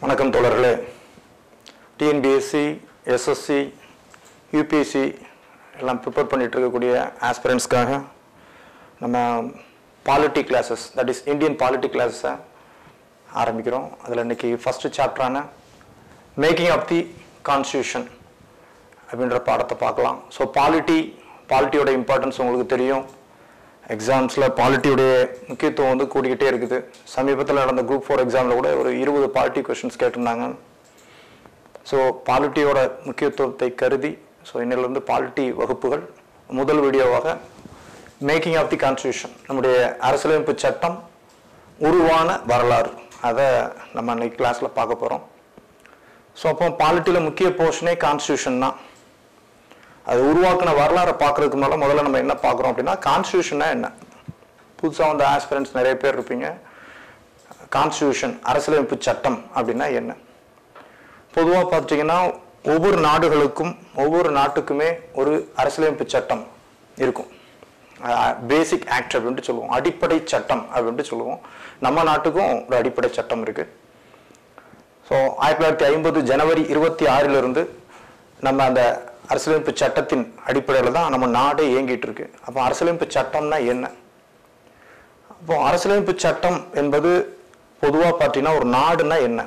வணக்கம் தோழர்களே TNPSC SSC UPSC எல்லாம் ப்ரிப்பேர் பண்ணிட்டு இருக்கக்கூடிய ஆஸ்பிரண்ட்ஸ்க்காக நம்ம polity classes that is Indian polity கிளாஸஸை ஆரம்பிக்கிறோம் அதில் இன்னைக்கு ஃபஸ்ட்டு சாப்டரான மேக்கிங் ஆஃப் தி கான்ஸ்டியூஷன் அப்படின்ற பாடத்தை பார்க்கலாம் ஸோ பாலிட்டி பாலிட்டியோட இம்பார்ட்டன்ஸ் உங்களுக்கு தெரியும் எக்ஸாம்ஸில் பாலிட்டியுடைய முக்கியத்துவம் வந்து கூடிக்கிட்டே இருக்குது சமீபத்தில் நடந்த குரூப் ஃபோர் எக்ஸாமில் கூட ஒரு இருபது பாலிட்டி கொஷின்ஸ் கேட்டிருந்தாங்க ஸோ பாலிட்டியோட முக்கியத்துவத்தை கருதி ஸோ இன்னிலிருந்து பாலிட்டி வகுப்புகள் முதல் வீடியோவாக மேக்கிங் ஆஃப் தி கான்ஸ்டியூஷன் நம்முடைய அரசியலமைப்பு சட்டம் உருவான வரலாறு அதை நம்ம இன்னைக்கு கிளாஸில் பார்க்க போகிறோம் ஸோ அப்போ பாலிட்டியில் முக்கிய போர்ஷனே கான்ஸ்டியூஷன் தான் அது உருவாக்கின வரலாறை பார்க்கறதுக்கு முன்னால முதல்ல நம்ம என்ன பார்க்குறோம் அப்படின்னா கான்ஸ்டியூஷனா என்ன புதுசாக வந்த ஆஸ்பிரண்ட்ஸ் நிறைய பேர் இருப்பீங்க கான்ஸ்டியூஷன் அரசியலமைப்பு சட்டம் அப்படின்னா என்ன பொதுவாக பார்த்தீங்கன்னா ஒவ்வொரு நாடுகளுக்கும் ஒவ்வொரு நாட்டுக்குமே ஒரு அரசியலமைப்பு சட்டம் இருக்கும் பேசிக் ஆக்ட் அப்படின்ட்டு சொல்லுவோம் அடிப்படை சட்டம் அப்படின்ட்டு சொல்லுவோம் நம்ம நாட்டுக்கும் ஒரு அடிப்படை சட்டம் இருக்கு ஸோ ஆயிரத்தி தொள்ளாயிரத்தி ஐம்பது ஜனவரி இருபத்தி ஆறிலிருந்து நம்ம அந்த அரசியலமைப்பு சட்டத்தின் அடிப்படையில் தான் நம்ம நாடே இயங்கிட்டு இருக்கு அப்போ அரசியலமைப்பு சட்டம்னா என்ன அப்போ அரசியலமைப்பு சட்டம் என்பது பொதுவாக பார்த்தீங்கன்னா ஒரு நாடுனா என்ன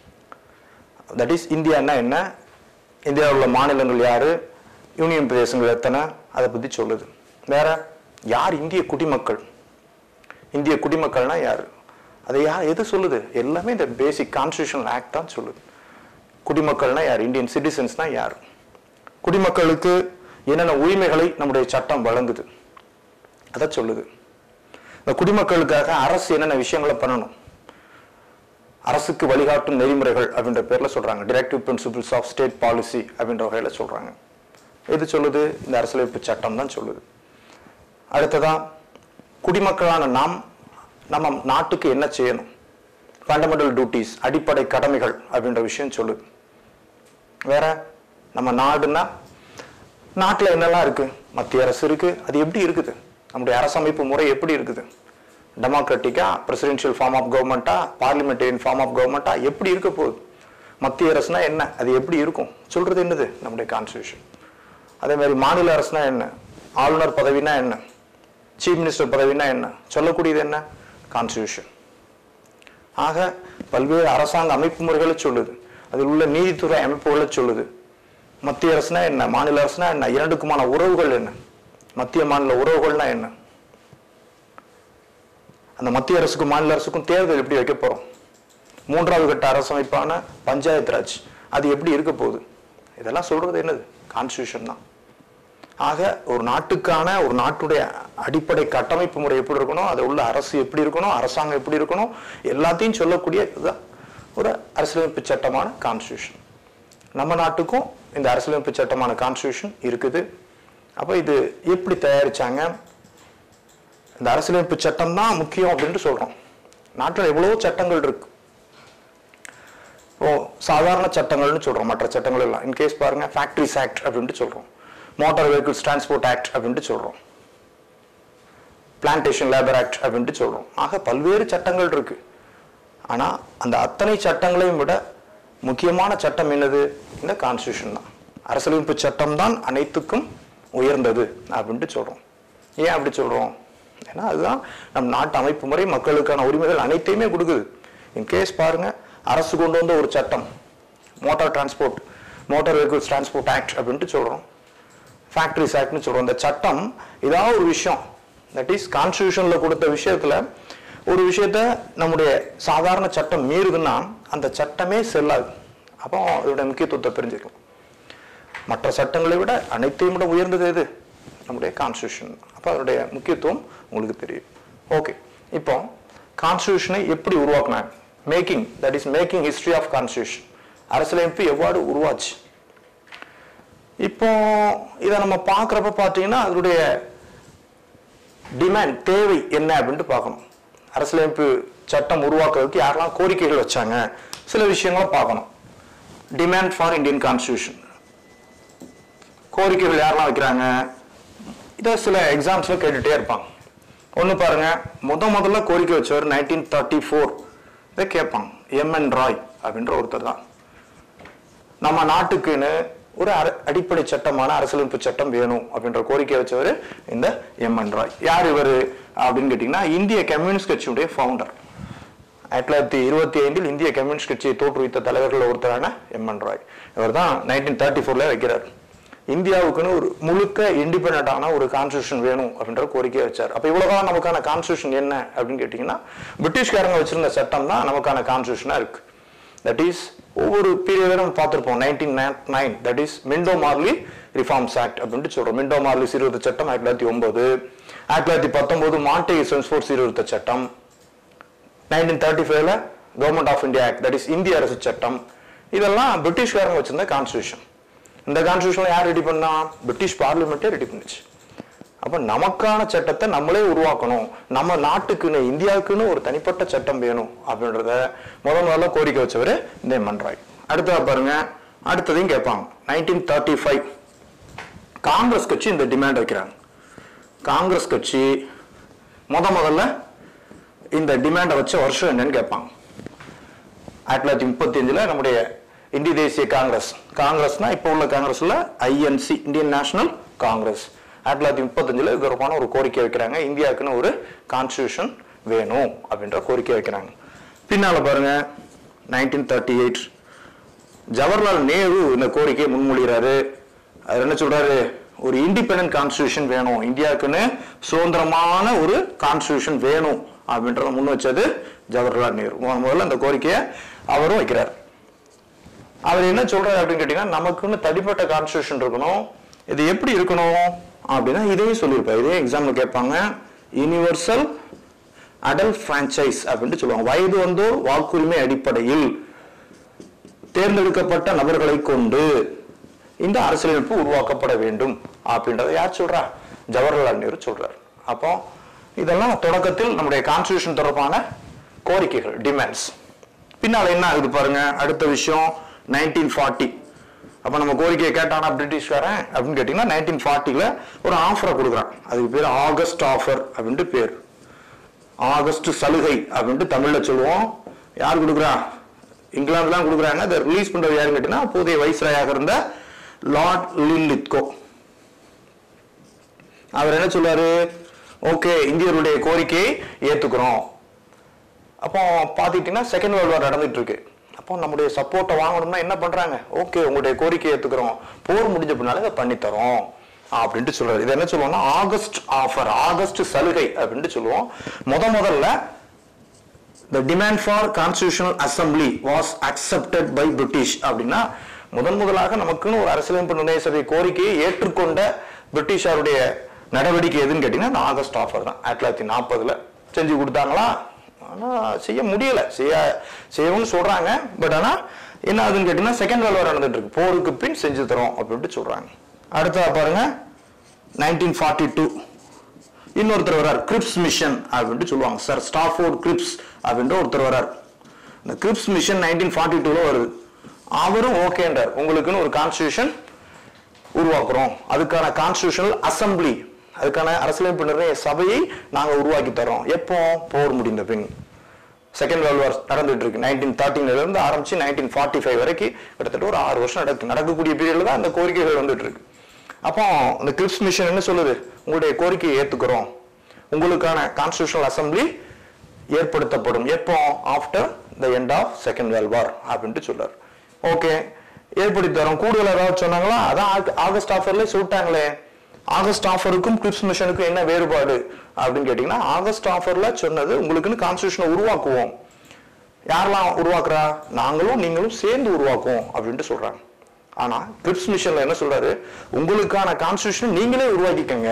தட் இஸ் இந்தியான்னா என்ன இந்தியாவில் உள்ள மாநிலங்கள் யாரு யூனியன் பிரதேசங்கள் எத்தனை அதை பற்றி சொல்லுது வேற யார் இந்திய குடிமக்கள் இந்திய குடிமக்கள்னா யார் அதை யார் எது சொல்லுது எல்லாமே இந்த பேசிக் கான்ஸ்டியூஷனல் ஆக்ட் தான் சொல்லுது குடிமக்கள்னா யார் இந்தியன் சிட்டிசன்ஸ்னா யார் குடிமக்களுக்கு என்னென்ன உரிமைகளை நம்முடைய சட்டம் வழங்குது அதை சொல்லுது இந்த குடிமக்களுக்காக அரசு என்னென்ன விஷயங்களை பண்ணணும் அரசுக்கு வழிகாட்டும் நெறிமுறைகள் அப்படின்ற பேர்ல சொல்றாங்க directive principles of state policy அப்படின்ற வகையில சொல்றாங்க எது சொல்லுது இந்த அரசியலமைப்பு சட்டம் தான் சொல்லுது அடுத்ததா குடிமக்களான நாம் நம்ம நாட்டுக்கு என்ன செய்யணும் ஃபண்டமெண்டல் டியூட்டிஸ் அடிப்படை கடமைகள் அப்படின்ற விஷயம் சொல்லுது வேற நம்ம நாடுன்னா நாட்டில் என்னெல்லாம் இருக்கு மத்திய அரசு இருக்கு அது எப்படி இருக்குது நம்முடைய அரசமைப்பு முறை எப்படி இருக்குது டெமோக்ராட்டிக்கா பிரசிடென்ஷியல் ஃபார்ம் ஆஃப் கவர்மெண்ட்டா பார்லிமெண்டேரியன் ஃபார்ம் ஆஃப் கவர்மெண்ட்டா எப்படி இருக்க போகுது மத்திய அரசுனா என்ன அது எப்படி இருக்கும் சொல்றது என்னது நம்முடைய கான்ஸ்டியூஷன் அதே மாதிரி மாநில அரசுனா என்ன ஆளுநர் பதவினா என்ன சீஃப் மினிஸ்டர் பதவினா என்ன சொல்லக்கூடியது என்ன கான்ஸ்டியூஷன் ஆக பல்வேறு அரசாங்க அமைப்பு முறைகளை சொல்லுது அதில் உள்ள நீதித்துறை அமைப்புகளை சொல்லுது மத்திய அரசுனா என்ன மாநில அரசுனா என்ன இரண்டுக்குமான உறவுகள் என்ன மத்திய மாநில உறவுகள்னா என்ன அந்த மத்திய அரசுக்கும் மாநில அரசுக்கும் தேர்தல் எப்படி வைக்க போறோம் மூன்றாவது கட்ட அரசமைப்பான பஞ்சாயத்து ராஜ் அது எப்படி இருக்க போகுது இதெல்லாம் சொல்றது என்னது கான்ஸ்டியூஷன் தான் ஆக ஒரு நாட்டுக்கான ஒரு நாட்டுடைய அடிப்படை கட்டமைப்பு முறை எப்படி இருக்கணும் அது உள்ள அரசு எப்படி இருக்கணும் அரசாங்கம் எப்படி இருக்கணும் எல்லாத்தையும் சொல்லக்கூடிய இதுதான் ஒரு அரசியலமைப்பு சட்டமான கான்ஸ்டியூஷன் நம்ம நாட்டுக்கும் இந்த அரசியலமைப்பு சட்டமான கான்ஸ்டியூஷன் இருக்குது அப்போ இது எப்படி தயாரிச்சாங்க இந்த அரசியலமைப்பு சட்டம் தான் முக்கியம் அப்படின்ட்டு சொல்றோம் நாட்டில் எவ்வளவோ சட்டங்கள் இருக்கு ஓ சாதாரண சட்டங்கள்னு சொல்றோம் மற்ற சட்டங்கள் எல்லாம் இன்கேஸ் பாருங்க ஃபேக்டரிஸ் ஆக்ட் அப்படின்ட்டு சொல்றோம் மோட்டார் வெஹிக்கிள்ஸ் டிரான்ஸ்போர்ட் ஆக்ட் அப்படின்ட்டு சொல்றோம் பிளான்டேஷன் லேபர் ஆக்ட் அப்படின்ட்டு சொல்றோம் ஆக பல்வேறு சட்டங்கள் இருக்கு ஆனா அந்த அத்தனை சட்டங்களையும் விட முக்கியமான சட்டம் என்னது இந்த கான்ஸ்டியூஷன் தான் அரசியலமைப்பு சட்டம் தான் அனைத்துக்கும் உயர்ந்தது அப்படின்ட்டு சொல்றோம் ஏன் அப்படி சொல்றோம் ஏன்னா அதுதான் நம் நாட்டு அமைப்பு முறை மக்களுக்கான உரிமைகள் அனைத்தையுமே கொடுக்குது இன்கேஸ் பாருங்க அரசு கொண்டு வந்த ஒரு சட்டம் motor transport motor vehicles transport act அப்படின்ட்டு சொல்றோம் ஃபேக்டரிஸ் ஆக்ட்னு சொல்றோம் இந்த சட்டம் ஏதாவது ஒரு விஷயம் தட் இஸ் கான்ஸ்டியூஷன்ல கொடுத்த விஷயத்துல ஒரு விஷயத்த நம்முடைய சாதாரண சட்டம் மீறுதுன்னா அந்த சட்டமே செல்லாது அப்போ அதோட முக்கியத்துவத்தை தெரிஞ்சுக்கலாம் மற்ற சட்டங்களை விட அனைத்தையும் விட உயர்ந்தது எது நம்முடைய கான்ஸ்டியூஷன் அப்போ அதனுடைய முக்கியத்துவம் உங்களுக்கு தெரியும் ஓகே இப்போ கான்ஸ்டியூஷனை எப்படி உருவாக்குனாங்க making that is making history of constitution அரசியலமைப்பு எவ்வாறு உருவாச்சு இப்போ இதை நம்ம பார்க்குறப்ப பார்த்தீங்கன்னா அதனுடைய டிமாண்ட் தேவை என்ன அப்படின்ட்டு பார்க்கணும் அரசியலமைப்பு சட்டம் உருவாக்குறதுக்கு யாரெல்லாம் கோரிக்கைகள் வச்சாங்க சில விஷயங்களை பார்க்கணும் டிமாண்ட் ஃபார் இந்தியன் கான்ஸ்டியூஷன் கோரிக்கைகள் யாரெல்லாம் வைக்கிறாங்க இதை சில எக்ஸாம்ஸ்ல கேட்டுட்டே இருப்பாங்க ஒன்று பாருங்க முத முதல்ல கோரிக்கை வச்சவர் நைன்டீன் தேர்ட்டி ஃபோர் இதை கேட்பாங்க எம் என் ராய் அப்படின்ற ஒருத்தர் தான் நம்ம நாட்டுக்குன்னு ஒரு அர- அடிப்படை சட்டமான அரசியலமைப்பு சட்டம் வேணும் அப்படின்ற கோரிக்கை வச்சவர் இந்த எம் என் ராய் யார் இவர் அப்படின்னு கேட்டிங்கன்னா இந்திய கம்யூனிஸ்ட் கட்சியுடைய ஃபவுண்டர் ஆயிரத்தி தொள்ளாயிரத்தி இருபத்தி ஐந்தில் இந்திய கம்யூனிஸ்ட் கட்சியை தோற்றுவித்த தலைவர்கள் ஒருத்தரான எம் என் ராய் இவர் தான் நைன்டீன் தேர்ட்டி ஃபோர்ல வைக்கிறார் இந்தியாவுக்குன்னு ஒரு முழுக்க இண்டிபெண்டான ஒரு கான்ஸ்டியூஷன் வேணும் அப்படின்ற கோரிக்கையை வச்சார் அப்ப இவ்வளவுதான் நமக்கான கான்ஸ்டியூஷன் என்ன அப்படின்னு கேட்டிங்கன்னா பிரிட்டிஷ்காரங்க வச்சிருந்த சட்டம் தான் நமக்கான கான்ஸ்டியூஷனா இருக்கு தட் இஸ் ஒவ்வொரு பீரியடும் நம்ம பார்த்திருப்போம் nineteen nine that is Minto Morley reforms act அப்படின்ட்டு சொல்றோம் மிண்டோ மார்லி சீர்திருத்த சட்டம் ஆயிரத்தி தொள்ளாயிரத்தி ஒன்பது ஆயிரத்தி தொள்ளாயிரத்தி பத்தொன்பது மாண்டே சென்ஸ்போர்ட் சீர்திருத்த சட்டம் நைன்டீன் தேர்ட்டி ஃபைவ்ல government of India act that is இந்திய அரசு சட்டம் இதெல்லாம் பிரிட்டிஷ்காரங்க வச்சிருந்த கான்ஸ்டியூஷன் இந்த கான்ஸ்டியூஷன் யார் ரெடி பண்ணா பிரிட்டிஷ் பார்லிமெண்ட்டே ரெடி பண்ணுச்சு அப்ப நமக்கான சட்டத்தை நம்மளே உருவாக்கணும் நம்ம நாட்டுக்குன்னு இந்தியாவுக்குன்னு ஒரு தனிப்பட்ட சட்டம் வேணும் அப்படின்றத முத முதல்ல கோரிக்கை வச்சவர் இந்த மன்றாய் அடுத்ததா பாருங்க அடுத்ததையும் கேட்பாங்க நைன்டீன் தேர்ட்டி ஃபைவ் காங்கிரஸ் கட்சி இந்த டிமாண்ட் வைக்கிறாங்க காங்கிரஸ் கட்சி முத முதல்ல இந்த டிமாண்டை வச்ச வருஷம் என்னன்னு கேட்பாங்க ஆயிரத்தி தொள்ளாயிரத்தி முப்பத்தி அஞ்சுல நம்முடைய இந்திய தேசிய காங்கிரஸ் காங்கிரஸ்னா இப்போ உள்ள காங்கிரஸ்ல ஐஎன்சி இந்தியன் நேஷனல் காங்கிரஸ் ஆயிரத்தி தொள்ளாயிரத்தி முப்பத்தஞ்சுல இது தொடர்பான ஒரு கோரிக்கை வைக்கிறாங்க இந்தியாவுக்குன்னு ஒரு கான்ஸ்டியூஷன் வேணும் அப்படின்ற கோரிக்கை வைக்கிறாங்க பின்னால பாருங்க nineteen thirty eight Jawaharlal Nehru இந்த கோரிக்கையை முன்மொழிகிறாரு அவர் என்ன சொல்றாரு ஒரு இண்டிபெண்டன்ட் கான்ஸ்டியூஷன் வேணும் இந்தியாவுக்குன்னு சுதந்திரமான ஒரு கான்ஸ்டியூஷன் வேணும் அப்படின்றத முன் வச்சது ஜவஹர்லால் நேரு முதல் முதல்ல இந்த கோரிக்கையை அவரும் வைக்கிறார் அவர் என்ன சொல்றாரு அப்படின்னு கேட்டீங்கன்னா நமக்குன்னு தனிப்பட்ட கான்ஸ்டியூஷன் இருக்கணும் இது எப்படி இருக்கணும் அப்படின்னா இதையும் சொல்லியிருப்பாரு இதே எக்ஸாம்ல கேட்பாங்க யூனிவர்சல் அடல் பிரான்ச்சைஸ் அப்படின்ட்டு சொல்லுவாங்க வயது வந்தோர் வாக்குரிமை அடிப்படையில் தேர்ந்தெடுக்கப்பட்ட நபர்களை கொண்டு இந்த அரசியலமைப்பு உருவாக்கப்பட வேண்டும் அப்படின்றத யார் சொல்றா ஜவஹர்லால் நேரு சொல்றார் அப்போ இதெல்லாம் தொடக்கத்தில் நம்முடைய கான்ஸ்டியூஷன் தொடர்பான கோரிக்கைகள் டிமாண்ட்ஸ் பின்னால என்ன ஆகுது பாருங்க அடுத்த விஷயம் நைன்டீன் ஃபார்ட்டி அப்ப நம்ம கோரிக்கையை கேட்டானா பிரிட்டிஷ்காரன் அப்படின்னு கேட்டீங்கன்னா நைன்டீன் ஃபார்ட்டில ஒரு ஆஃபரை கொடுக்குறான் அதுக்கு பேர் ஆகஸ்ட் ஆஃபர் அப்படின்ட்டு பேர் ஆகஸ்ட் சலுகை அப்படின்ட்டு தமிழ்ல சொல்லுவோம் யார் கொடுக்குறா இங்கிலாந்து தான் கொடுக்குறாங்க அதை ரிலீஸ் பண்றது யாருன்னு கேட்டீங்கன்னா அப்போதைய வைஸ்ராயாக இருந்த லார்ட் லின்லித்கோ அவர் என்ன சொல்றாரு ஓகே இந்தியருடைய கோரிக்கையை ஏத்துக்கிறோம் அப்போ பார்த்துக்கிட்டீங்கன்னா செகண்ட் வேர்ல்டு வார் நடந்துட்டு இருக்கு அப்போ நம்முடைய சப்போர்ட்டை வாங்கணும்னா என்ன பண்றாங்க ஓகே உங்களுடைய கோரிக்கை ஏத்துக்கிறோம் போர் முடிஞ்ச பின்னால இதை பண்ணித்தரோம் அப்படின்ட்டு சொல்றாரு இது என்ன சொல்லுவோம்னா ஆகஸ்ட் ஆஃபர் ஆகஸ்ட் சலுகை அப்படின்ட்டு சொல்லுவோம் முத முதல்ல the demand for constitutional assembly was accepted by british அப்படின்னா முதன் முதலாக நமக்குன்னு ஒரு அரசியலமைப்பு நிர்ணய சபை கோரிக்கையை ஏற்றுக்கொண்ட பிரிட்டிஷாருடைய நடவடிக்கை எதுன்னு கேட்டீங்கன்னா இந்த ஆகஸ்ட் ஆஃபர் தான் ஆயிரத்தி தொள்ளாயிரத்தி நாற்பதுல செஞ்சு கொடுத்தாங்களா ஆனா செய்ய முடியல செய்ய செய்யணும்னு சொல்றாங்க பட் ஆனா என்ன ஆகுதுன்னு கேட்டீங்கன்னா செகண்ட் வேர்ல்டு வார் நடந்துட்டு இருக்கு போருக்கு பின் செஞ்சு தரோம் அப்படின்ட்டு சொல்றாங்க அடுத்ததா பாருங்க நைன்டீன் ஃபார்ட்டி டூ இன்னொருத்தர் வரார் கிரிப்ஸ் மிஷன் அப்படின்ட்டு சொல்லுவாங்க சார் ஸ்டாஃபோர்ட் கிரிப்ஸ் அப்படின்ற ஒருத்தர் வரார் இந்த கிரிப்ஸ் மிஷன் நைன்டீன் ஃபார்ட்டி டூல வருது அவரும் ஓகேன்றார் உங்களுக்குன்னு ஒரு கான்ஸ்டியூஷன் உருவாக்குறோம் அதுக்கான கான்ஸ்டியூஷனல் அசம்பிளி அதுக்கான அரசியலமைப்பு நிர்ணய சபையை நாங்க உருவாக்கி தரோம் எப்போ போர் முடிந்த பின் செகண்ட் வேர்ல்டு வார் நடந்துட்டு இருக்கு நைன்டீன் தேர்ட்டின்ல இருந்து ஆரம்பிச்சு நைன்டீன் ஃபார்ட்டி ஃபைவ் வரைக்கும் கிட்டத்தட்ட ஒரு ஆறு வருஷம் நடக்கு நடக்கக்கூடிய பீரியட்ல தான் அந்த கோரிக்கைகள் வந்துட்டு இருக்கு அப்போ இந்த கிரிப்ஸ் மிஷன் என்ன சொல்லுது உங்களுடைய கோரிக்கையை ஏத்துக்கிறோம் உங்களுக்கான கான்ஸ்டியூஷனல் அசம்பிளி ஏற்படுத்தப்படும் எப்போ after the end of second world war அப்படின்ட்டு சொல்றாரு ஓகே ஏற்படுத்தி தரோம் கூடுதல் ஏதாவது சொன்னாங்களா அதான் ஆக- ஆகஸ்ட் ஆஃபர்ல சொல்லிட்டாங்களே ஆகஸ்ட் ஆஃபருக்கும் கிரிப்ஸ் மிஷனுக்கும் என்ன வேறுபாடு அப்படின்னு கேட்டீங்கன்னா ஆகஸ்ட் ஆஃபர்ல சொன்னது உங்களுக்குன்னு கான்ஸ்டியூஷனை உருவாக்குவோம் யாரெல்லாம் உருவாக்குறா நாங்களும் நீங்களும் சேர்ந்து உருவாக்குவோம் அப்படின்ட்டு சொல்றாங்க ஆனா கிரிப்ஸ் மிஷன்ல என்ன சொல்றாரு உங்களுக்கான கான்ஸ்டியூஷன் நீங்களே உருவாக்கிக்கங்க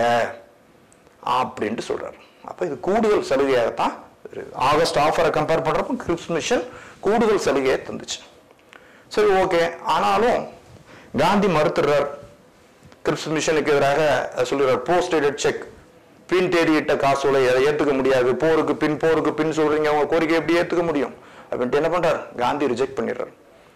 அப்படின்ட்டு சொல்றாரு அப்ப இது கூடுதல் சலுகையாகத்தான் இருக்கு. ஆகஸ்ட் ஆஃபரை கம்பேர் பண்றப்ப கிரிப்ஸ் மிஷன் கூடுதல் சலுகையை தந்துச்சு சரி ஓகே ஆனாலும் காந்தி மறுத்துறார் கிரிப்ஸ் மிஷனுக்கு எதிராக சொல்லுறார் போஸ்ட் செக் பின் தேதியிட்ட காசோலை அதை ஏத்துக்க முடியாது போருக்கு பின் போருக்கு பின் சொல்றீங்க அவங்க கோரிக்கை எப்படி ஏத்துக்க முடியும் அப்படின்ட்டு என்ன பண்றார் காந்தி ரிஜெக்ட் பண்ணிடுறார்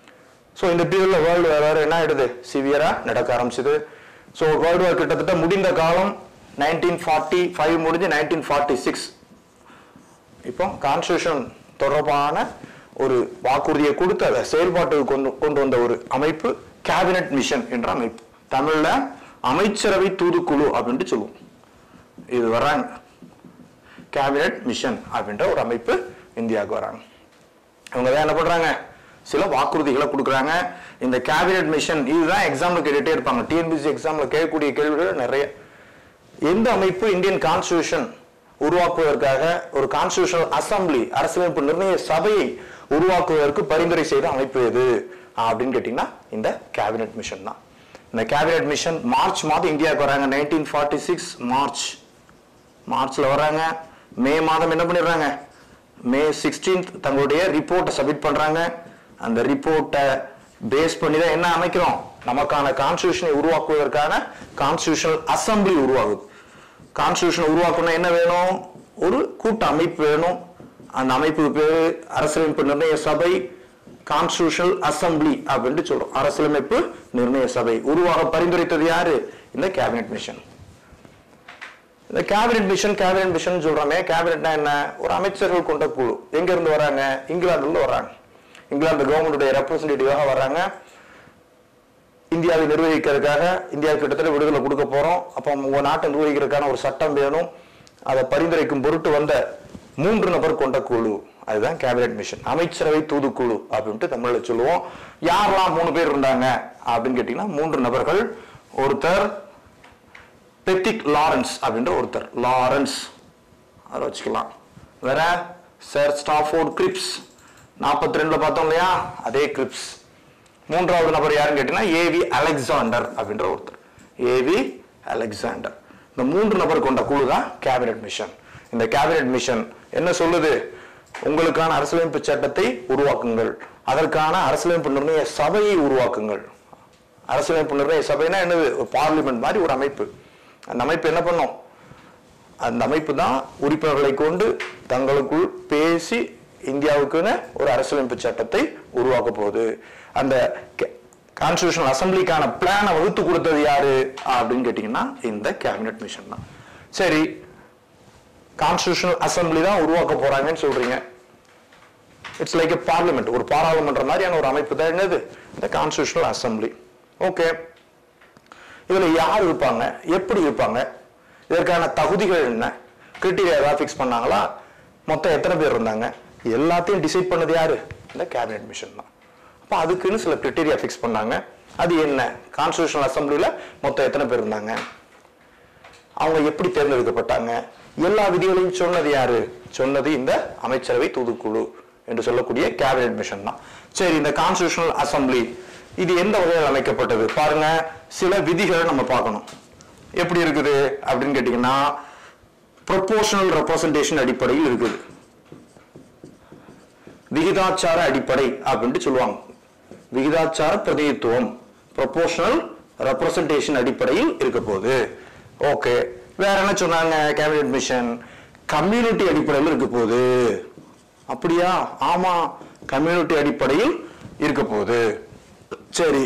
ஸோ இந்த பீரியட்ல வேர்ல்டு வேற என்ன ஆயிடுது சிவியரா நடக்க ஆரம்பிச்சது ஸோ வேர்ல்டு வார் கிட்டத்தட்ட முடிந்த காலம் நைன்டீன் ஃபார்ட்டி ஃபைவ் முடிஞ்சு நைன்டீன் ஃபார்ட்டி சிக்ஸ் இப்போ கான்ஸ்டியூஷன் தொடர்பான ஒரு வாக்குறுதியை கொடுத்து அதை செயல்பாட்டுக்கு கொண்டு கொண்டு வந்த ஒரு அமைப்பு கேபினட் மிஷன் என்ற அமைப்பு தமிழ்ல அமைச்சரவை தூதுக்குழு அப்படின்ட்டு சொல்லுவோம் இது வர்றாங்க கேபினட் மிஷன் அப்படின்ற ஒரு அமைப்பு இந்தியாவுக்கு வராங்க இவங்க தான் என்ன பண்றாங்க சில வாக்குறுதிகளை கொடுக்குறாங்க இந்த கேபினட் மிஷன் இதுதான் எக்ஸாம்ல கேட்டுட்டே இருப்பாங்க டிஎன்பிசி எக்ஸாம்ல கேட்கக்கூடிய கேள்விகள் நிறைய எந்த அமைப்பு இந்தியன் கான்ஸ்டியூஷன் உருவாக்குவதற்காக ஒரு கான்ஸ்டியூஷனல் அசம்பிளி அரசியலமைப்பு நிர்ணய சபையை உருவாக்குவதற்கு பரிந்துரை செய்த அமைப்பு எது அப்படின்னு கேட்டீங்கன்னா இந்த கேபினட் மிஷன் தான் இந்த கேபினட் மிஷன் மார்ச் மாதம் இந்தியாவுக்கு வராங்க நைன்டீன் ஃபார்ட்டி சிக்ஸ் மார்ச் மார்ச்ல வராங்க மே மாதம் என்ன பண்ணிடுறாங்க மே சிக்ஸ்டீன்த் தங்களுடைய ரிப்போர்ட்டை சப்மிட் பண்றாங்க அந்த ரிப்போர்ட்டை பேஸ் பண்ணி தான் என்ன அமைக்கிறோம் நமக்கான கான்ஸ்டியூஷனை உருவாக்குவதற்கான கான்ஸ்டியூஷனல் அசம்பிளி உருவாகுது கான்ஸ்டியூஷனை உருவாக்கணும் என்ன வேணும் ஒரு கூட்ட அமைப்பு வேணும் அந்த அமைப்புக்கு பேரு அரசியலமைப்பு நிர்ணய சபை கான்ஸ்டியூஷனல் அசம்பிளி அப்படின்ட்டு சொல்றோம் அரசியலமைப்பு நிர்ணய சபை உருவாக பரிந்துரைத்தது யாரு இந்த கேபினட் மிஷன் இந்த கேபினட் மிஷன் கேபினட் மிஷன் சொல்றோமே கேபினட்னா என்ன ஒரு அமைச்சர்கள் கொண்ட குழு எங்க இருந்து வராங்க இங்கிலாந்துல இருந்து வராங்க இங்கிலாந்து கவர்மெண்டுடைய ரெப்ரசன்டேட்டிவாக வராங்க இந்தியாவை நிர்வகிக்கிறதுக்காக இந்தியாவுக்கு கிட்டத்தட்ட விடுதலை கொடுக்க போறோம் அப்போ உங்க நாட்டை நிர்வகிக்கிறதுக்கான ஒரு சட்டம் வேணும் அதை பரிந்துரைக்கும் பொருட்டு வந்த மூன்று நபர் கொண்ட குழு அதுதான் கேபினட் மிஷன் அமைச்சரவை தூதுக்குழு அப்படின்ட்டு தமிழ்ல சொல்லுவோம் யாரெல்லாம் மூணு பேர் இருந்தாங்க அப்படின்னு கேட்டீங்கன்னா மூன்று நபர்கள் ஒருத்தர் பெத்திக் லாரன்ஸ் அப்படின்ற ஒருத்தர் லாரன்ஸ் அதை வச்சுக்கலாம் வேற சார் ஸ்டாஃபோர்ட் கிரிப்ஸ் நாற்பத்தி ரெண்டுல பார்த்தோம் இல்லையா அதே கிரிப்ஸ் மூன்றாவது நபர் யாருன்னு கேட்டீங்கன்னா ஏவி அலெக்சாண்டர் அப்படின்ற ஒருத்தர் ஏவி அலெக்சாண்டர் இந்த மூன்று நபர் கொண்ட குழு தான் கேபினட் மிஷன் இந்த கேபினட் மிஷன் என்ன சொல்லுது உங்களுக்கான அரசியலமைப்பு சட்டத்தை உருவாக்குங்கள் அதற்கான அரசியலமைப்பு நிர்ணய சபையை உருவாக்குங்கள் அரசியலமைப்பு நிர்ணய சபைனா என்னது ஒரு பார்லிமெண்ட் மாதிரி ஒரு அமைப்பு அந்த அமைப்பு என்ன பண்ணும் அந்த அமைப்பு தான் உறுப்பினர்களை கொண்டு தங்களுக்குள் பேசி இந்தியாவுக்குன்னு ஒரு அரசியலமைப்பு சட்டத்தை உருவாக்க போகுது அந்த கான்ஸ்டியூஷனல் அசம்பிளிக்கான பிளானை வகுத்து கொடுத்தது யாரு அப்படின்னு கேட்டீங்கன்னா இந்த கேபினட் மிஷன் தான் சரி கான்ஸ்டியூஷனல் அசம்பிளி தான் உருவாக்க போறாங்கன்னு சொல்றீங்க இட்ஸ் லைக் எ பார்லிமெண்ட் ஒரு பாராளுமன்ற மாதிரியான ஒரு அமைப்பு தான் என்னது இந்த கான்ஸ்டியூஷனல் அசம்பிளி ஓகே இதுல யார் இருப்பாங்க எப்படி இருப்பாங்க இதற்கான தகுதிகள் என்ன கிரிட்டீரியா ஏதாவது ஃபிக்ஸ் பண்ணாங்களா மொத்தம் எத்தனை பேர் இருந்தாங்க எல்லாத்தையும் டிசைட் பண்ணது யாரு இந்த கேபினட் மிஷன் தான் அப்போ அதுக்குன்னு சில கிரிட்டீரியா ஃபிக்ஸ் பண்ணாங்க அது என்ன கான்ஸ்டியூஷனல் அசம்பிளில மொத்தம் எத்தனை பேர் இருந்தாங்க அவங்க எப்படி தேர்ந்தெடுக்கப்பட்டாங்க எல்லா விதிகளையும் சொன்னது யாரு சொன்னது இந்த அமைச்சரவை தூதுக்குழு என்று சொல்லக்கூடிய கேபினட் மிஷன் தான் சரி இந்த கான்ஸ்டியூஷனல் அசம்பிளி இது எந்த வகையில் அமைக்கப்பட்டது பாருங்க சில விதிகளை நம்ம பார்க்கணும் எப்படி இருக்குது அப்படின்னு கேட்டீங்கன்னா ப்ரொபோஷனல் ரெப்ரசன்டேஷன் அடிப்படையில் இருக்குது விகிதாச்சார அடிப்படை அப்படின்ட்டு சொல்லுவாங்க விகிதாச்சார பிரதிநிதித்துவம் ப்ரொபோஷனல் ரெப்ரசன்டேஷன் அடிப்படையில் இருக்க போகுது ஓகே வேற என்ன சொன்னாங்க கேபினட் மிஷன் கம்யூனிட்டி அடிப்படையில் இருக்க போகுது அப்படியா ஆமா கம்யூனிட்டி அடிப்படையில் இருக்க போகுது சரி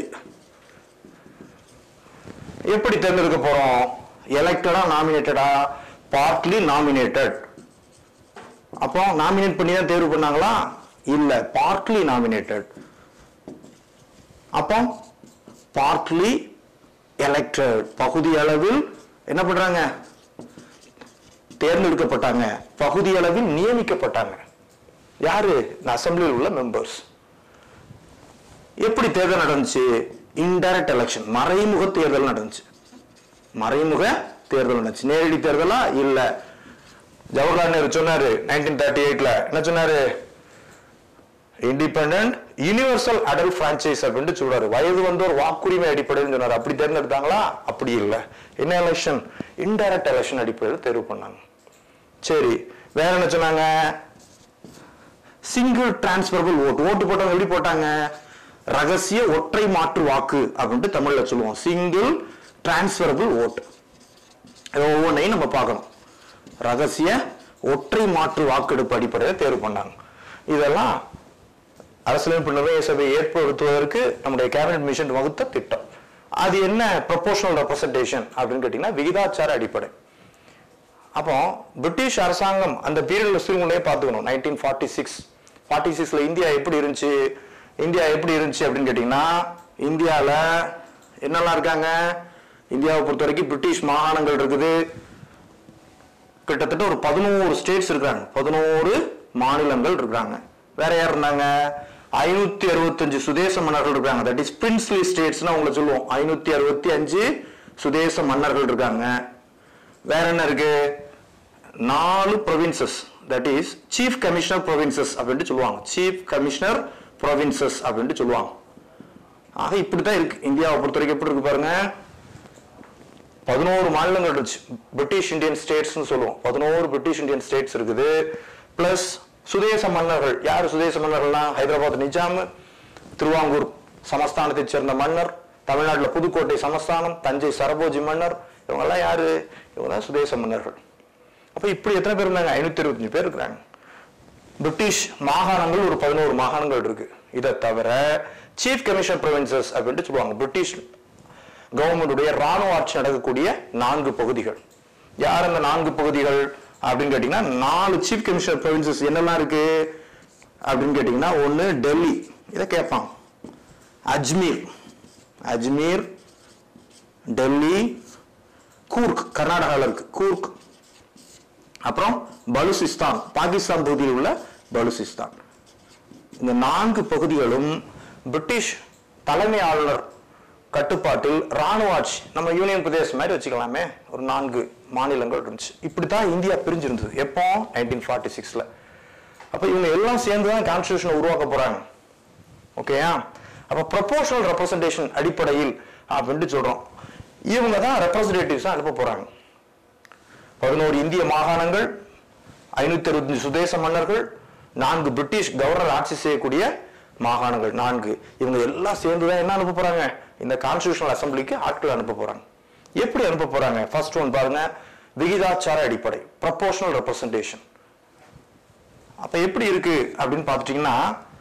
எப்படி தேர்ந்தெடுக்க போறோம் எலெக்டடா நாமினேட்டடா பார்ட்லி நாமினேட்டட் அப்போ நாமினேட் பண்ணி தான் தேர்வு பண்ணாங்களா இல்ல பார்ட்லி நாமினேட்டட் அப்போ பார்ட்லி எலெக்டட் பகுதி அளவில் என்ன பண்றாங்க தேர்ந்தெடுக்கப்பட்டாங்க பகுதி அளவில் நியமிக்கப்பட்டாங்க யாரு இந்த அசம்பிளியில் உள்ள மெம்பர்ஸ் எப்படி தேர்தல் நடந்துச்சு இன்டைரக்ட் எலெக்ஷன் மறைமுக தேர்தல் நடந்துச்சு மறைமுக தேர்தல் நடந்துச்சு நேரடி தேர்தலா இல்ல ஜவஹர்லால் நேரு சொன்னாரு நைன்டீன் தேர்ட்டி எயிட்ல என்ன சொன்னாரு இண்டிபெண்டன்ட் யூனிவர்சல் அடல் பிரான்ச்சைஸ் அப்படின்னு சொல்றாரு வயது வந்தோர் வாக்குரிமை அடிப்படையில் சொன்னாரு அப்படி தேர்ந்தெடுத்தாங்களா அப்படி இல்ல என்ன எலெக்ஷன் இன்டைரக்ட் எலெக்ஷன் அடிப்படையில் தேர்வு பண்ணாங்க சரி வேற என்ன சொன்னாங்க சிங்கிள் டிரான்ஸ்பரபிள் ஓட்டு ஓட்டு போட்டவங்க எப்படி போட்டாங்க ரகசிய ஒற்றை மாற்று வாக்கு அப்படின்ட்டு தமிழ்ல சொல்லுவோம் சிங்கிள் டிரான்ஸ்பரபிள் ஓட்டு ஒவ்வொன்றையும் நம்ம பார்க்கணும் ரகசிய ஒற்றை மாற்று வாக்கெடுப்பு அடிப்படையில் தேர்வு பண்ணாங்க இதெல்லாம் அரசியலமைப்பு நிர்ணய சபையை ஏற்படுத்துவதற்கு நம்முடைய கேபினட் மிஷன் வகுத்த திட்டம் அது என்ன ப்ரொபோஷனல் ரெப்ரசன்டேஷன் அப்படின்னு கேட்டீங்கன்னா விகிதாச்சார அடிப்படை அப்போ பிரிட்டிஷ் அரசாங்கம் அந்த பீரியட்ல சூழ்நிலையை பார்த்துக்கணும் நைன்டீன் ஃபார்ட்டி சிக்ஸ் ஃபார்ட்டி சிக்ஸ்ல இந்தியா எப்படி இருந்துச்சு இந்தியா எப்படி இருந்துச்சு அப்படின்னு கேட்டிங்கன்னா இந்தியாவில் என்னெல்லாம் இருக்காங்க இந்தியாவை பொறுத்த வரைக்கும் பிரிட்டிஷ் மாகாணங்கள் இருக்குது கிட்டத்தட்ட ஒரு பதினோரு ஸ்டேட்ஸ் இருக்காங்க பதினோரு மாநிலங்கள் இருக்காங்க வேற யார் இருந்தாங்க ஐநூத்தி அறுபத்தஞ்சு சுதேச மன்னர்கள் இருக்காங்க தட் இஸ் பிரின்ஸ்லி ஸ்டேட்ஸ்னு அவங்கள சொல்லுவோம் ஐநூத்தி அறுபத்தி அஞ்சு சுதேச மன்னர்கள் இருக்காங்க வேற என்ன இருக்கு நாலு provinces that is chief commissioner provinces அப்படின்ட்டு சொல்லுவாங்க சீஃப் கமிஷனர் ப்ரொவின்சஸ் அப்படின்ட்டு சொல்லுவாங்க ஆக இப்படித்தான் இருக்கு இந்தியாவை பொறுத்த வரைக்கும் எப்படி இருக்கு பாருங்க பதினோரு மாநிலங்கள் இருந்துச்சு பிரிட்டிஷ் இந்தியன் ஸ்டேட்ஸ்னு சொல்லுவோம் பதினோரு பிரிட்டிஷ் இந்தியன் ஸ்டேட்ஸ் இருக்குது பிளஸ் சுதேச மன்னர்கள் யார் சுதேச மன்னர்கள்னா ஹைதராபாத் நிஜாம் திருவாங்கூர் சமஸ்தானத்தை சேர்ந்த மன்னர் தமிழ்நாட்டில் புதுக்கோட்டை சமஸ்தானம் தஞ்சை சரபோஜி மன்னர் இவங்கெல்லாம் யாரு இவங்கெல்லாம் சுதேச மன்னர்கள் அப்ப இப்படி எத்தனை பேர் இருந்தாங்க ஐநூத்தி இருபத்தஞ்சு பேர் இருக்கிறாங்க பிரிட்டிஷ் மாகாணங்கள் ஒரு பதினோரு மாகாணங்கள் இருக்கு இதை தவிர சீஃப் கமிஷன் ப்ரொவின்சஸ் அப்படின்ட்டு சொல்லுவாங்க பிரிட்டிஷ் கவர்மெண்டுடைய ராணுவ ஆட்சி நடக்கக்கூடிய நான்கு பகுதிகள் யார் அந்த நான்கு பகுதிகள் அப்படின்னு கேட்டீங்கன்னா நாலு சீஃப் கமிஷனர் ப்ரொவின்சஸ் என்னெல்லாம் இருக்கு அப்படின்னு கேட்டீங்கன்னா ஒன்று டெல்லி இதை கேட்பான் அஜ்மீர் அஜ்மீர் டெல்லி கூர்க் கர்நாடகாவில் இருக்கு கூர்க் அப்புறம் பலுசிஸ்தான் பாகிஸ்தான் பகுதியில் உள்ள பலுசிஸ்தான் இந்த நான்கு பகுதிகளும் பிரிட்டிஷ் தலைமை ஆளுநர் கட்டுப்பாட்டில் ராணுவ ஆட்சி நம்ம யூனியன் பிரதேசம் மாதிரி வச்சுக்கலாமே ஒரு நான்கு மாநிலங்கள் இருந்துச்சு இப்படித்தான் இந்தியா பிரிஞ்சிருந்தது எப்போ நைன்டீன் ஃபார்ட்டி சிக்ஸ்ல அப்ப இவங்க எல்லாம் சேர்ந்து தான் கான்ஸ்டியூஷனை உருவாக்க போறாங்க ஓகேயா அப்ப ப்ரொபோஷனல் ரெப்ரசன்டேஷன் அடிப்படையில் அப்படின்ட்டு சொல்றோம் இவங்க தான் ரெப்ரசன்டேட்டிவ்ஸா அனுப்ப போறாங்க பதினோரு இந்திய மாகாணங்கள் ஐநூத்தி அறுபத்தஞ்சு சுதேச மன்னர்கள் நான்கு பிரிட்டிஷ் கவர்னர் ஆட்சி செய்யக்கூடிய மாகாணங்கள் நான்கு இவங்க எல்லாம் சேர்ந்து தான் என்ன அனுப்ப போறாங்க இந்த கான்ஸ்டியூஷனல் அசம்பிளிக்கு ஆட்கள் அனுப்ப போறாங்க எப்படி அனுப்ப போறாங்க ஃபர்ஸ்ட் ஒன் பாருங்க விகிதாச்சார அடிப்படை ப்ரப்போர்ஷனல் ரெப்ரசன்டேஷன் அப்ப எப்படி இருக்கு அப்படின்னு பார்த்துட்டீங்கன்னா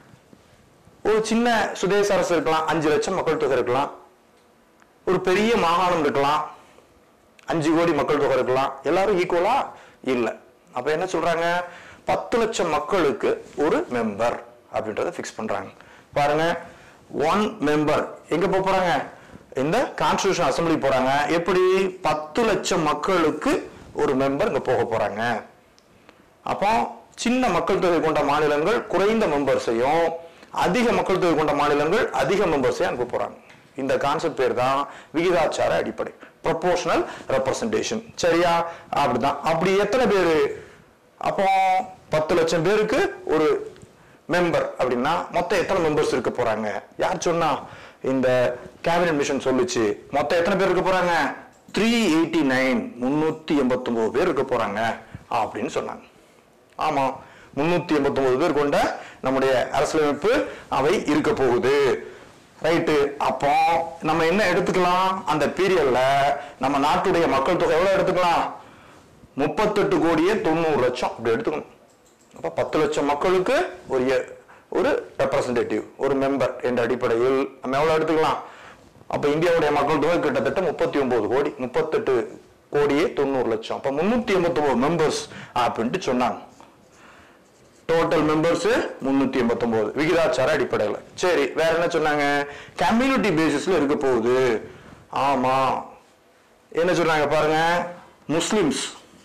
ஒரு சின்ன சுதேச அரசு இருக்கலாம் அஞ்சு லட்சம் மக்கள் தொகை இருக்கலாம் ஒரு பெரிய மாகாணம் இருக்கலாம் அஞ்சு கோடி மக்கள் தொகை இருக்கலாம் எல்லாரும் ஈக்குவலா இல்ல அப்ப என்ன சொல்றாங்க பத்து லட்சம் மக்களுக்கு ஒரு மெம்பர் அப்படின்றத ஃபிக்ஸ் பண்றாங்க பாருங்க ஒன் மெம்பர் எங்க போக போறாங்க இந்த கான்ஸ்டியூஷன் அசம்பிளி போறாங்க எப்படி பத்து லட்சம் மக்களுக்கு ஒரு மெம்பர் இங்க போக போறாங்க அப்போ சின்ன மக்கள் தொகை கொண்ட மாநிலங்கள் குறைந்த மெம்பர்ஸையும் அதிக மக்கள் தொகை கொண்ட மாநிலங்கள் அதிக மெம்பர்ஸையும் அனுப்ப போறாங்க இந்த கான்செப்ட் பேர் தான் விகிதாச்சார அடிப்படை ப்ரொபோஷனல் ரெப்ரசன்டேஷன் சரியா அப்படிதான் அப்படி எத்தனை பேரு அப்போ பத்து லட்சம் பேருக்கு ஒரு மெம்பர் அப்படின்னா மொத்தம் எத்தனை மெம்பர்ஸ் இருக்க போறாங்க யார் சொன்னா இந்த கேபினட் மிஷன் சொல்லுச்சு மொத்தம் எத்தனை பேர் இருக்க போறாங்க த்ரீ எயிட்டி நைன் முன்னூத்தி எண்பத்தி பேர் இருக்க போறாங்க அப்படின்னு சொன்னாங்க ஆமா முன்னூத்தி எண்பத்தி பேர் கொண்ட நம்முடைய அரசியலமைப்பு அவை இருக்க போகுது ரைட்டு அப்போ நம்ம என்ன எடுத்துக்கலாம் அந்த பீரியட்ல நம்ம நாட்டுடைய மக்கள் தொகை எவ்வளவு எடுத்துக்கலாம் முப்பத்தெட்டு கோடியே தொண்ணூறு லட்சம் அப்படி எடுத்துக்கணும் அப்ப பத்து லட்சம் மக்களுக்கு ஒரு எ- ஒரு ரெப்ரசன்டேட்டிவ் ஒரு மெம்பர் என்ற அடிப்படையில் நம்ம எவ்வளவு எடுத்துக்கலாம் அப்ப இந்தியாவுடைய மக்கள் தொகை கிட்டத்தட்ட முப்பத்தி ஒன்பது கோடி முப்பத்தெட்டு கோடியே தொண்ணூறு லட்சம் அப்ப முன்னூத்தி எண்பத்தி ஒன்பது மெம்பர்ஸ் அப்படின்ட்டு சொன்னாங்க டோட்டல் மெம்பர்ஸ் முன்னூத்தி எண்பத்தி ஒன்பது விகிதாச்சார அடிப்படையில் சரி வேற என்ன சொன்னாங்க கம்யூனிட்டி பேசிஸ்ல இருக்க போகுது ஆமா என்ன சொன்னாங்க பாருங்க முஸ்லிம்ஸ்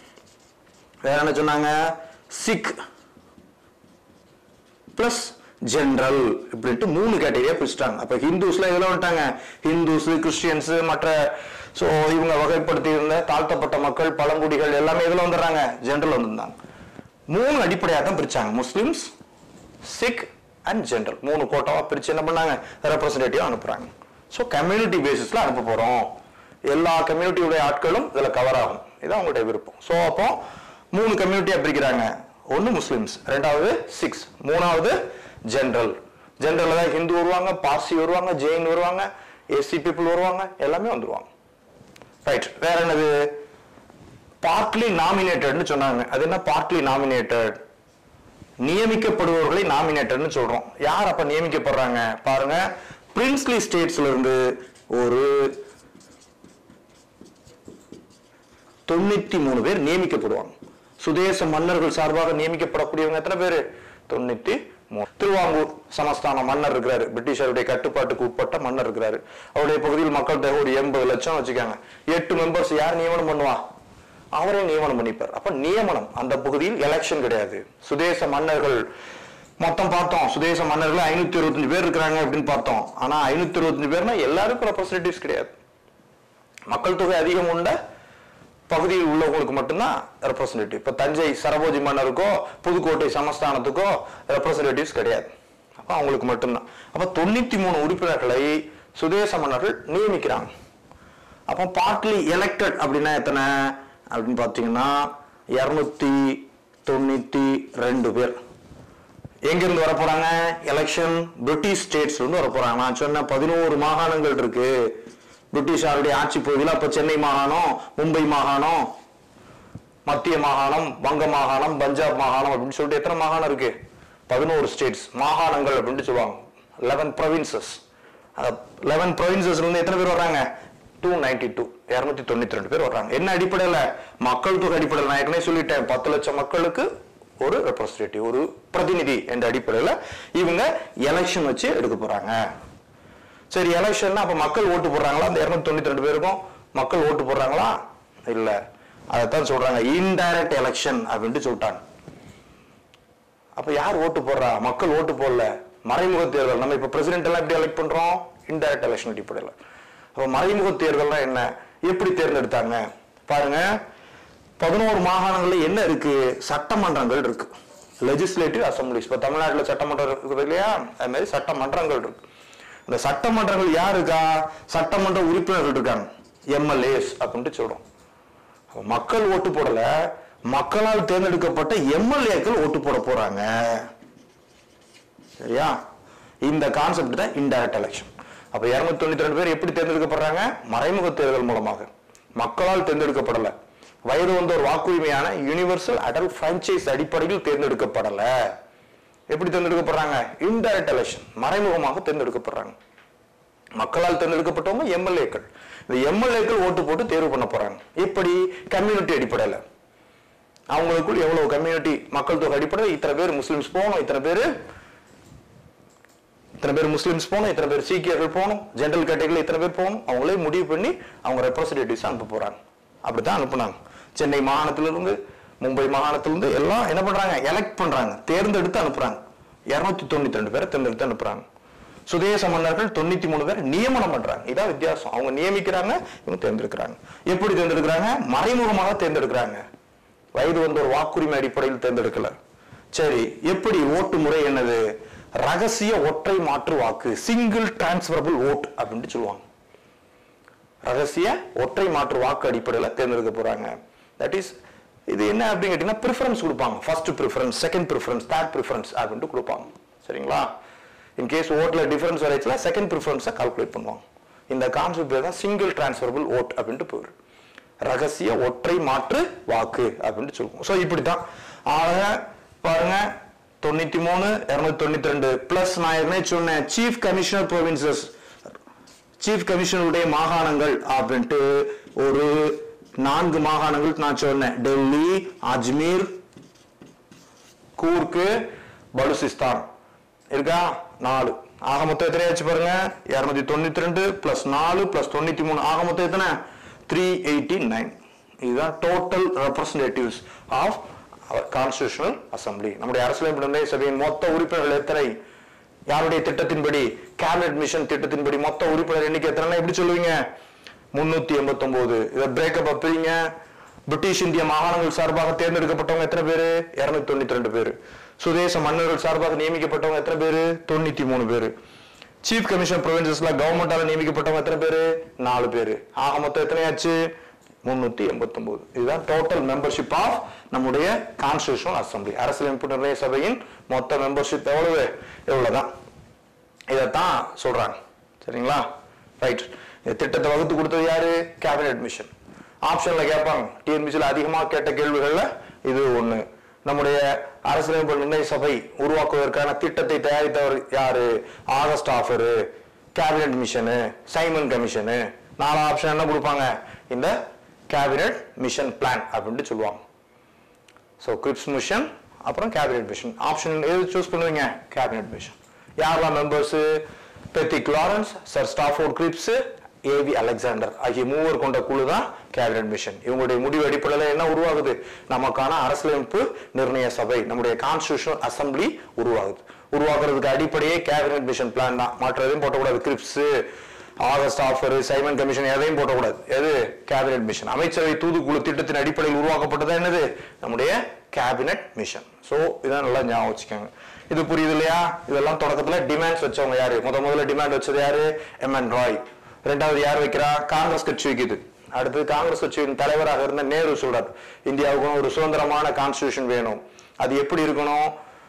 வேற என்ன சொன்னாங்க சிக் பிளஸ் ஜெனரல் இப்படின்ட்டு மூணு கேட்டகரியா பிரிச்சுட்டாங்க அப்ப ஹிந்துஸ்ல இதெல்லாம் வந்துட்டாங்க ஹிந்துஸ் கிறிஸ்டியன்ஸ் மற்ற சோ இவங்க வகைப்படுத்தி இருந்த தாழ்த்தப்பட்ட மக்கள் பழங்குடிகள் எல்லாமே இதுல வந்துடுறாங்க ஜெனரல் வந்திருந்தாங்க மூணு அடிப்படையாக தான் பிரிச்சாங்க முஸ்லிம்ஸ் சிக் அண்ட் ஜெனரல் மூணு கோட்டாவா பிரிச்சு என்ன பண்ணாங்க ரெப்ரசன்டேட்டிவ் அனுப்புறாங்க ஸோ கம்யூனிட்டி பேசிஸ்ல அனுப்ப போறோம் எல்லா கம்யூனிட்டியுடைய ஆட்களும் இதுல கவர் ஆகும் இதான் அவங்களுடைய விருப்பம் ஸோ அப்போ மூணு கம்யூனிட்டியா பிரிக்கிறாங்க ஒன்னு முஸ்லிம்ஸ் ரெண்டாவது சிக்ஸ் மூணாவது ஜெனரல் ஜெனரல் தான் ஹிந்து வருவாங்க பார்சி வருவாங்க ஜெயின் வருவாங்க எஸ்சி பீப்புள் வருவாங்க எல்லாமே வந்துருவாங்க ரைட் வேற என்னது பார்ட்லி நாமினேட்டட்னு சொன்னாங்க அது என்ன பார்ட்லி நாமினேட்டட் நியமிக்கப்படுபவர்களை நாமினேட்டட்னு சொல்றோம் யார் அப்ப நியமிக்கப்படுறாங்க பாருங்க பிரின்ஸ்லி ஸ்டேட்ஸ்ல இருந்து ஒரு தொண்ணூத்தி மூணு பேர் நியமிக்கப்படுவாங்க சுதேச மன்னர்கள் சார்பாக நியமிக்கப்படக்கூடியவங்க எத்தனை பேர் தொண்ணூத்தி மூணு. திருவாங்கூர் சமஸ்தான மன்னர் இருக்கிறாரு பிரிட்டிஷருடைய கட்டுப்பாட்டுக்கு உட்பட்ட மன்னர் இருக்கிறாரு அவருடைய பகுதியில் மக்கள் தொகை ஒரு எண்பது லட்சம் வச்சுக்காங்க எட்டு மெம்பர்ஸ் யார் நியமனம் பண்ணுவா அவரே நியமனம் பண்ணிப்பார் அப்ப நியமனம் அந்த பகுதியில் எலெக்ஷன் கிடையாது சுதேச மன்னர்கள் மொத்தம் பார்த்தோம் சுதேச மன்னர்கள் ஐநூத்தி இருபத்தஞ்சு பேர் இருக்கிறாங்க அப்படின்னு பார்த்தோம் ஆனா ஐநூத்தி இருபத்தஞ்சு பேர்னா எல்லாருக்கும் ரெப்ரஸன்டேட்டிவ்ஸ் கிடையாது மக்கள் தொகை அதிகம் உண்ட பகுதியில் உள்ளவங்களுக்கு மட்டும்தான் ரெப்ரஸன்டேட்டிவ் இப்போ தஞ்சை சரபோஜி மன்னருக்கோ புதுக்கோட்டை சமஸ்தானத்துக்கோ ரெப்ரஸன்டேட்டிவ்ஸ் கிடையாது அப்போ அவங்களுக்கு மட்டும்தான் அப்போ தொண்ணூத்தி மூணு உறுப்பினர்களை சுதேச மன்னர்கள் நியமிக்கிறாங்க அப்போ பார்ட்லி எலெக்டட் அப்படின்னா எத்தனை அப்படின்னு பார்த்தீங்கன்னா இரநூத்தி தொண்ணூத்தி ரெண்டு பேர் எங்கிருந்து வர போறாங்க எலெக்ஷன் பிரிட்டிஷ் ஸ்டேட்ஸ்ல இருந்து வர போறாங்க நான் சொன்ன பதினோரு மாகாணங்கள் இருக்கு பிரிட்டிஷாருடைய ஆட்சி பகுதியில் அப்ப சென்னை மாகாணம் மும்பை மாகாணம் மத்திய மாகாணம் வங்க மாகாணம் பஞ்சாப் மாகாணம் அப்படின்னு சொல்லிட்டு எத்தனை மாகாணம் இருக்கு பதினோரு ஸ்டேட்ஸ் மாகாணங்கள் அப்படின்னு சொல்லுவாங்க லெவன் ப்ரொவின்சஸ் லெவன் ப்ரொவின்சஸ்ல இருந்து எத்தனை பேர் வர்றாங்க டூ நைன்டி டூ இரநூத்தி தொண்ணூத்தி ரெண்டு பேர் வர்றாங்க என்ன அடிப்படையில் மக்கள் தொகை அடிப்படையில் நான் ஏற்கனவே சொல்லிட்டேன் பத்து லட்சம் மக்களுக்கு ஒரு ரெப்ரஸன்டேட்டிவ் ஒரு பிரதிநிதி என்ற அடிப்படையில் இவங்க எலெக்ஷன் வச்சு எடுக்க போறாங்க சரி எலெக்ஷன் அப்ப மக்கள் ஓட்டு போடுறாங்களா அந்த இருநூத்தி தொண்ணூத்தி ரெண்டு பேருக்கும் மக்கள் ஓட்டு போடுறாங்களா இல்ல அதைத்தான் சொல்றாங்க இன்டைரக்ட் எலெக்ஷன் அப்படின்ட்டு சொல்லிட்டாங்க அப்ப யார் ஓட்டு போடுறா மக்கள் ஓட்டு போடல மறைமுக தேர்தல் நம்ம இப்ப பிரசிடென்ட் எல்லாம் எப்படி எலெக்ட் பண்றோம் இன்டைரக்ட் எலெக்ஷன் அடிப்படையில் அப்ப மறைமுக தேர்தல்னா என்ன எப்படி தேர்ந்தெடுத்தாங்க பாருங்க பதினோரு மாகாணங்கள்ல என்ன இருக்கு சட்டமன்றங்கள் இருக்கு லெஜிஸ்லேட்டிவ் அசம்பிளிஸ் இப்ப தமிழ்நாட்டுல சட்டமன்றம் இருக்குது இல்லையா அது மாதிரி சட்டமன்றங்கள் இருக்கு இந்த சட்டமன்றங்கள் யார் இருக்கா சட்டமன்ற உறுப்பினர்கள் இருக்காங்க எம்எல்ஏஸ் அப்படின்ட்டு சொல்றோம் அப்ப மக்கள் ஓட்டு போடல மக்களால் தேர்ந்தெடுக்கப்பட்ட எம்எல்ஏக்கள் ஓட்டு போட போறாங்க சரியா இந்த கான்செப்ட் தான் இன்டைரக்ட் எலெக்ஷன் அப்ப இருநூத்தி தொண்ணூத்தி ரெண்டு பேர் எப்படி தேர்ந்தெடுக்கப்படுறாங்க மறைமுக தேர்தல் மூலமாக மக்களால் தேர்ந்தெடுக்கப்படல வயது வந்த ஒரு வாக்குரிமையான யூனிவர்சல் அடல்ட் பிரான்ச்சைஸ் அடிப்படையில் தேர்ந்தெடுக்கப்படல எப்படி தேர்ந்தெடுக்கப்படுறாங்க இன்டைரக்ட் எலெக்ஷன் மறைமுகமாக தேர்ந்தெடுக்கப்படுறாங்க மக்களால் தேர்ந்தெடுக்கப்பட்டவங்க எம்எல்ஏக்கள் இந்த எம்எல்ஏக்கள் ஓட்டு போட்டு தேர்வு பண்ண போறாங்க எப்படி கம்யூனிட்டி அடிப்படையில் அவங்களுக்குள் எவ்வளவு கம்யூனிட்டி மக்கள் தொகை அடிப்படையில் இத்தனை பேர் முஸ்லிம்ஸ் போகணும் இத்தனை பேர் இத்தனை பேர் முஸ்லிம்ஸ் போகணும் இத்தனை பேர் சீக்கியர்கள் போகணும் ஜென்ரல் கேட்டகரியில் இத்தனை பேர் போகணும் அவங்களே முடிவு பண்ணி அவங்க ரெப்ரஸன்டேட்டிவ்ஸ் அனுப்ப போறாங்க அப்படித்தான் அனுப்புனாங்க சென்னை மாகாணத்திலிருந்து மும்பை மாகாணத்திலிருந்து எல்லாம் என்ன பண்றாங்க எலெக்ட் பண்றாங்க தேர்ந்தெடுத்து அனுப்புறாங்க இருநூத்தி தொண்ணூத்தி ரெண்டு பேரை தேர்ந்தெடுத்து அனுப்புறாங்க சுதேச மன்னர்கள் தொண்ணூத்தி மூணு பேர் நியமனம் பண்றாங்க இதான் வித்தியாசம் அவங்க நியமிக்கிறாங்க இவங்க தேர்ந்தெடுக்கிறாங்க எப்படி தேர்ந்தெடுக்கிறாங்க மறைமுகமாக தேர்ந்தெடுக்கிறாங்க வயது வந்த ஒரு வாக்குரிமை அடிப்படையில் தேர்ந்தெடுக்கல சரி எப்படி ஓட்டு முறை என்னது ரகசிய ஒற்றை மாற்று வாக்கு சிங்கிள் டிரான்ஸ்பரபிள் ஓட் அப்படின்ட்டு சொல்லுவாங்க ரகசிய ஒற்றை மாற்று வாக்கு அடிப்படையில் தேர்ந்தெடுக்க போறாங்க தட் இஸ் இது என்ன அப்படின்னு கேட்டீங்கன்னா ப்ரிஃபரன்ஸ் கொடுப்பாங்க first preference second preference third preference அப்படின்ட்டு கொடுப்பாங்க சரிங்களா இன் கேஸ் ஓட்ல டிஃபரன்ஸ் வரைச்சுல செகண்ட் ப்ரிஃபரன்ஸை கால்குலேட் பண்ணுவாங்க இந்த கான்செப்ட் பேர் தான் சிங்கிள் டிரான்ஸ்பரபிள் ஓட் அப்படின்ட்டு பேர் ரகசிய ஒற்றை மாற்று வாக்கு அப்படின்ட்டு சொல்லுவோம் ஸோ இப்படி தான் ஆக பாருங்க தொண்ணூத்தி மூணு இருநூத்தி தொண்ணூத்தி ரெண்டு பிளஸ் நான் ஏற்கனவே சொன்னேன் சீஃப் கமிஷனர் ப்ரொவின்சஸ் சீஃப் கமிஷனருடைய மாகாணங்கள் அப்படின்ட்டு ஒரு நான்கு மாகாணங்கள் நான் சொன்னேன் டெல்லி அஜ்மீர் கூர்க்கு பலுசிஸ்தான் இருக்கா நாலு ஆக மொத்தம் எத்தனை ஆச்சு பாருங்க இருநூத்தி தொண்ணூத்தி ரெண்டு பிளஸ் நாலு பிளஸ் தொண்ணூத்தி மூணு ஆக மொத்தம் எத்தனை த்ரீ எயிட்டி நைன் இதுதான் total representatives of our constitutional assembly நம்முடைய அரசியலமைப்பு நிர்ணய சபையின் மொத்த உறுப்பினர்கள் எத்தனை யாருடைய திட்டத்தின்படி கேபினட் மிஷன் திட்டத்தின்படி மொத்த உறுப்பினர் எண்ணிக்கை எத்தனை எப்படி சொல்லுவீங்க முன்னூத்தி எண்பத்தி ஒன்பது இதை பிரேக்கப் அப்பிரிங்க பிரிட்டிஷ் இந்திய மாகாணங்கள் சார்பாக தேர்ந்தெடுக்கப்பட்டவங்க எத்தனை பேரு இருநூத்தி தொண்ணூத்தி ரெண்டு பேரு சுதேச மன்னர்கள் சார்பாக நியமிக்கப்பட்டவங்க எத்தனை பேரு தொண்ணூத்தி மூணு பேரு சீஃப் கமிஷன் ப்ரொவின்சஸ்ல கவர்மெண்டால நியமிக்கப்பட்டவங்க எத்தனை பேரு நாலு பேரு ஆக மொத்தம் எத்தனை ஆச்சு முன்னூத்தி எண்பத்தி ஒன்பது இதுதான் டோட்டல் மெம்பர்ஷிப் ஆஃப் நம்முடைய கான்ஸ்டியூஷனல் அசம்பிளி அரசியலமைப்பு நிர்ணய சபையின் மொத்த மெம்பர்ஷிப் எவ்வளவு எவ்வளவுதான் இதைத்தான் சொல்றாங்க சரிங்களா ரைட் இந்த திட்டத்தை வகுத்து கொடுத்தது யாரு கேபினட் மிஷன் ஆப்ஷன்ல கேட்பாங்க டிஎன்பிசியில் அதிகமாக கேட்ட கேள்விகள்ல இது ஒண்ணு நம்முடைய அரசியலமைப்பு நிர்ணய சபை உருவாக்குவதற்கான திட்டத்தை தயாரித்தவர் யாரு August offer cabinet mission Simon commission நாலு ஆப்ஷன் என்ன கொடுப்பாங்க இந்த கேபினட் மிஷன் பிளான் அப்படின்ட்டு சொல்லுவாங்க ஸோ கிரிப்ஸ் மிஷன் அப்புறம் கேபினெட் மிஷன் ஆப்ஷன் எது சூஸ் பண்ணுவீங்க கேபினெட் மிஷன் யாரெல்லாம் members Pethick Lawrence sir Stafford Cripps A V Alexander ஆகிய மூவர் கொண்ட குழு தான் கேபினெட் மிஷன் இவங்களுடைய முடிவு அடிப்படையில் என்ன உருவாகுது நமக்கான அரசியலமைப்பு நிர்ணய சபை நம்முடைய கான்ஸ்டியூஷனல் அசம்பிளி உருவாகுது உருவாக்குறதுக்கு அடிப்படையே கேபினெட் மிஷன் பிளான் தான் மற்ற எதையும் போட்டக்கூடாது Cripps August offer Simon commission எதையும் போட்டக்கூடாது எது கேபினெட் மிஷன் அமைச்சரவை தூதுக்குழு திட்டத்தின் அடிப்படையில் உருவாக்கப்பட்டது என்னது நம்முடைய கேபினெட் மிஷன் ஸோ இதான் நல்லா ஞாபகம் வச்சுக்கோங்க இது புரியுது இல்லையா இதெல்லாம் தொடக்கத்துல டிமாண்ட்ஸ் வச்சவங்க யாரு முத முதல்ல டிமாண்ட் வச்சது யாரு எம் என் ராய் ரெண்டாவது யார் வைக்கிறா காங்கிரஸ் கட்சி வைக்குது அடுத்து காங்கிரஸ் கட்சியின் தலைவராக இருந்த நேரு சொல்றாரு இந்தியாவுக்கு ஒரு சுதந்திரமான கான்ஸ்டியூஷன் வேணும் அது எப்படி இருக்கணும்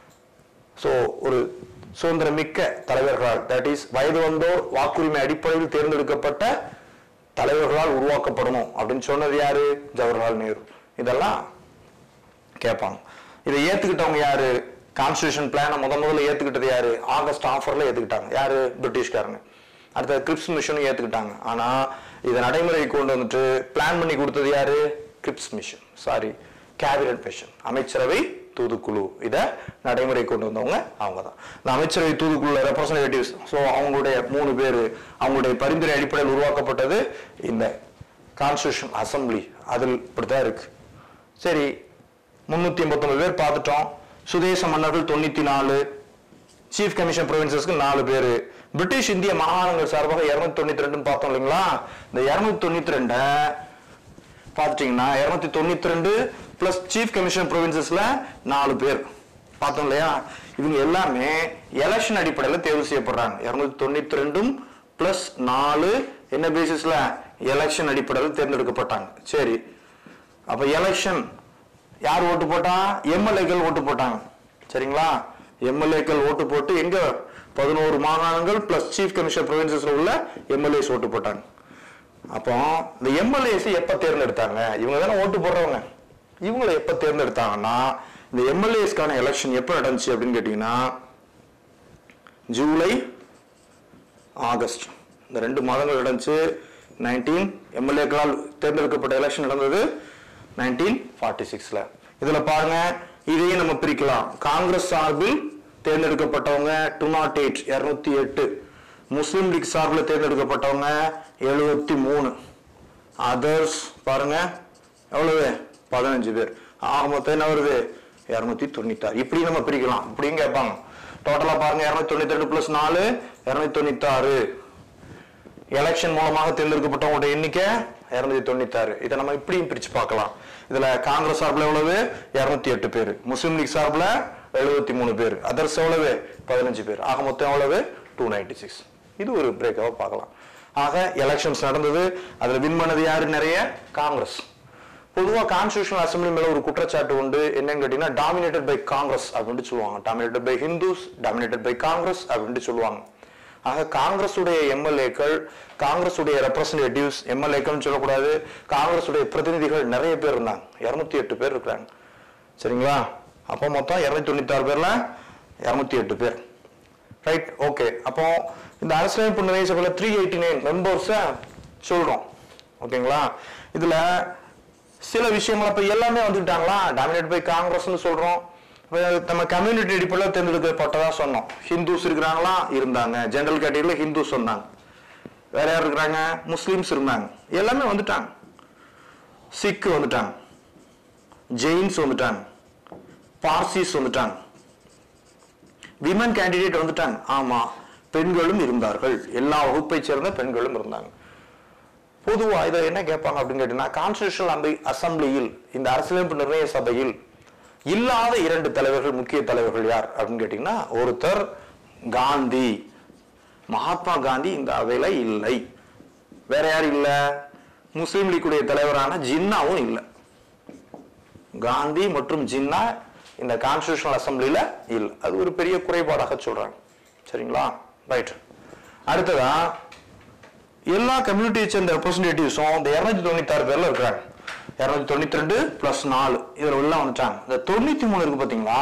ஸோ ஒரு சுதந்திரமிக்க தலைவர்களால் தட் இஸ் வயது வந்தோர் வாக்குரிமை அடிப்படையில் தேர்ந்தெடுக்கப்பட்ட தலைவர்களால் உருவாக்கப்படணும் அப்படின்னு சொன்னது யாரு ஜவஹர்லால் நேரு இதெல்லாம் கேட்பாங்க இதை ஏத்துக்கிட்டவங்க யாரு கான்ஸ்டியூஷன் பிளானை முத முதல்ல ஏத்துக்கிட்டது யாரு ஆகஸ்ட் ஆஃபர்ல ஏத்துக்கிட்டாங்க யாரு பிரிட்டிஷ்காரங்க அடுத்த கிரிப்ஸ் மிஷனும் ஏத்துக்கிட்டாங்க ஆனா இதை நடைமுறைக்கு கொண்டு வந்துட்டு பிளான் பண்ணி கொடுத்தது யாரு Cripps mission sorry cabinet mission அமைச்சரவை தூதுக்குழு இதை நடைமுறை கொண்டு வந்தவங்க அவங்க தான் இந்த அமைச்சரவை தூதுக்குழு ரெப்ரசன்டேட்டிவ்ஸ் ஸோ அவங்களுடைய மூணு பேர் அவங்களுடைய பரிந்துரை அடிப்படையில் உருவாக்கப்பட்டது இந்த கான்ஸ்டியூஷன் அசம்பிளி அதில் இப்படித்தான் இருக்கு சரி முன்னூத்தி எண்பத்தொன்பது பேர் பார்த்துட்டோம் சுதேச மன்னர்கள் தொண்ணூத்தி நாலு சீஃப் கமிஷன் ப்ரொவின்சஸ்க்கு நாலு பேர் பிரிட்டிஷ் இந்திய மாகாணங்கள் சார்பாக இருநூத்தி தொண்ணூத்தி ரெண்டுன்னு பார்த்தோம் இல்லைங்களா இந்த இருநூத்தி தொண்ணூத்தி ரெண்டை பார்த்துட்டீங்கன்னா இருநூத்தி தொண்ணூத்தி ரெண்டு பிளஸ் சீஃப் கமிஷன் ப்ரொவின்சஸ்ல நாலு பேர் பார்த்தோம் இல்லையா இவங்க எல்லாமே எலெக்ஷன் அடிப்படையில் தேர்வு செய்யப்படுறாங்க இருநூத்தி தொண்ணூத்தி ரெண்டும் பிளஸ் நாலு என்ன பேசிஸ்ல எலெக்ஷன் அடிப்படையில் தேர்ந்தெடுக்கப்பட்டாங்க சரி அப்ப எலெக்ஷன் யார் ஓட்டு போட்டா எம்எல்ஏக்கள் ஓட்டு போட்டாங்க சரிங்களா எம்எல்ஏக்கள் ஓட்டு போட்டு எங்க பதினோரு மாகாணங்கள் பிளஸ் சீஃப் கமிஷனர் ப்ரொவின்சஸ்ல உள்ள எம்எல்ஏஸ் ஓட்டு போட்டாங்க அப்போ இந்த எம்எல்ஏஸ் எப்ப தேர்ந்தெடுத்தாங்க இவங்க தானே ஓட்டு போடுறவங்க இவங்களை எப்ப தேர்ந்தெடுத்தாங்கன்னா இந்த எம்எல்ஏஸ்க்கான எலெக்ஷன் எப்ப நடந்துச்சு அப்படின்னு கேட்டீங்கன்னா ஜூலை ஆகஸ்ட் இந்த ரெண்டு மாதங்கள் நடந்துச்சு நைன்டீன் எம்எல்ஏக்களால் தேர்ந்தெடுக்கப்பட்ட எலெக்ஷன் நடந்தது நைன்டீன் ஃபார்ட்டி சிக்ஸ்ல இதுல பாருங்க இதையும் நம்ம பிரிக்கலாம் காங்கிரஸ் சார்பில் தேர்ந்தெடுக்கப்பட்டவங்க டூ நாட் எயிட் இருநூத்தி எட்டு முஸ்லீம் லீக் சார்பில் தேர்ந்தெடுக்கப்பட்டவங்க எழுபத்தி மூணு அதர்ஸ் பாருங்க எவ்வளவு பதினஞ்சு பேர் ஆக மொத்தம் என்ன வருது இருநூத்தி தொண்ணூத்தாறு இப்படி நம்ம பிரிக்கலாம் இப்படியும் கேட்பாங்க டோட்டலா பாருங்க இருநூத்தி தொண்ணூத்தி ரெண்டு பிளஸ் நாலு இருநூத்தி தொண்ணூத்தாறு எலெக்ஷன் மூலமாக தேர்ந்தெடுக்கப்பட்டவங்களுடைய எண்ணிக்கை இருநூத்தி தொண்ணூத்தாறு இதை நம்ம இப்படியும் பிரிச்சு பார்க்கலாம் இதுல காங்கிரஸ் சார்பில் எவ்வளவு இருநூத்தி எட்டு பேர் முஸ்லீம் லீக் சார்பில் எழுபத்தி மூணு பேர் அதர்ஸ் எவ்வளவு பதினஞ்சு பேர் ஆக மொத்தம் எவ்வளவு டூ நைன்டி சிக்ஸ் இது ஒரு பிரேக்காக பார்க்கலாம் ஆக எலெக்ஷன்ஸ் நடந்தது அதுல வின் பண்ணது யாரு நிறைய காங்கிரஸ் பொதுவா கான்ஸ்டியூஷனல் அசம்பிளி மேல ஒரு குற்றச்சாட்டு உண்டு என்னன்னு கேட்டீங்கன்னா டாமினேட்டட் பை காங்கிரஸ் அப்படின்ட்டு சொல்லுவாங்க dominated by Hindus dominated by Congress அப்படின்ட்டு சொல்லுவாங்க ஆக காங்கிரஸுடைய எம்எல்ஏக்கள் காங்கிரஸுடைய ரெப்ரசன்டேட்டிவ்ஸ் எம்எல்ஏக்கள் சொல்லக்கூடாது காங்கிரஸுடைய பிரதிநிதிகள் நிறைய பேர் இருந்தாங்க இருநூத்தி எட்டு பேர் இருக்கிறாங்க சரிங்களா அப்போ மொத்தம் இருநூத்தி தொண்ணூத்தி ஆறு பேர்ல இருநூத்தி எட்டு பேர் ரைட் ஓகே அப்போ இந்த அரசியலமைப்பு நிலைய சபையில் த்ரீ எயிட்டி நைன் மெம்பர்ஸை சொல்றோம் ஓகேங்களா இதுல சில விஷயங்கள் அப்ப எல்லாமே வந்துட்டாங்களா டாமினேட் பை காங்கிரஸ்னு சொல்றோம் இப்ப நம்ம கம்யூனிட்டி அடிப்படையில் தேர்ந்தெடுக்கப்பட்டதா சொன்னோம் ஹிந்துஸ் இருக்கிறாங்களா இருந்தாங்க ஜெனரல் கேட்டகரியில் ஹிந்துஸ் சொன்னாங்க வேற யார் இருக்கிறாங்க முஸ்லிம்ஸ் இருந்தாங்க எல்லாமே வந்துட்டாங்க சிக்கு வந்துட்டாங்க ஜெயின்ஸ் வந்துட்டாங்க பார்சிஸ் வந்துட்டாங்க விமன் கேண்டிடேட் வந்துட்டாங்க ஆமா பெண்களும் இருந்தார்கள் எல்லா வகுப்பை சேர்ந்த பெண்களும் இருந்தாங்க பொதுவா இதை என்ன கேட்பாங்க அப்படின்னு கேட்டீங்கன்னா கான்ஸ்டியூஷனல் அம்பை அசம்பிளியில் இந்த அரசியலமைப்பு நிர்ணய சபையில் இல்லாத இரண்டு தலைவர்கள் முக்கிய தலைவர்கள் யார் அப்படின்னு கேட்டீங்கன்னா ஒருத்தர் காந்தி மகாத்மா காந்தி இந்த அவையில இல்லை வேற யார் இல்ல முஸ்லீம் லீக்குடைய தலைவரான ஜின்னாவும் இல்லை காந்தி மற்றும் ஜின்னா இந்த கான்ஸ்டியூஷனல் அசம்பிளில இல்லை அது ஒரு பெரிய குறைபாடாக சொல்றாங்க சரிங்களா ரைட் அடுத்ததா எல்லா கம்யூனிட்டியை சேர்ந்த ரெப்ரஸன்டேட்டிவ்ஸும் இந்த இருநூத்தி தொண்ணூத்தி ஆறு பேர்ல இருக்கிறாங்க இருநூத்தி தொண்ணூத்தி ரெண்டு பிளஸ் நாலு இதுல உள்ள வந்துட்டாங்க இந்த தொண்ணூத்தி மூணு இருக்கு பாத்தீங்களா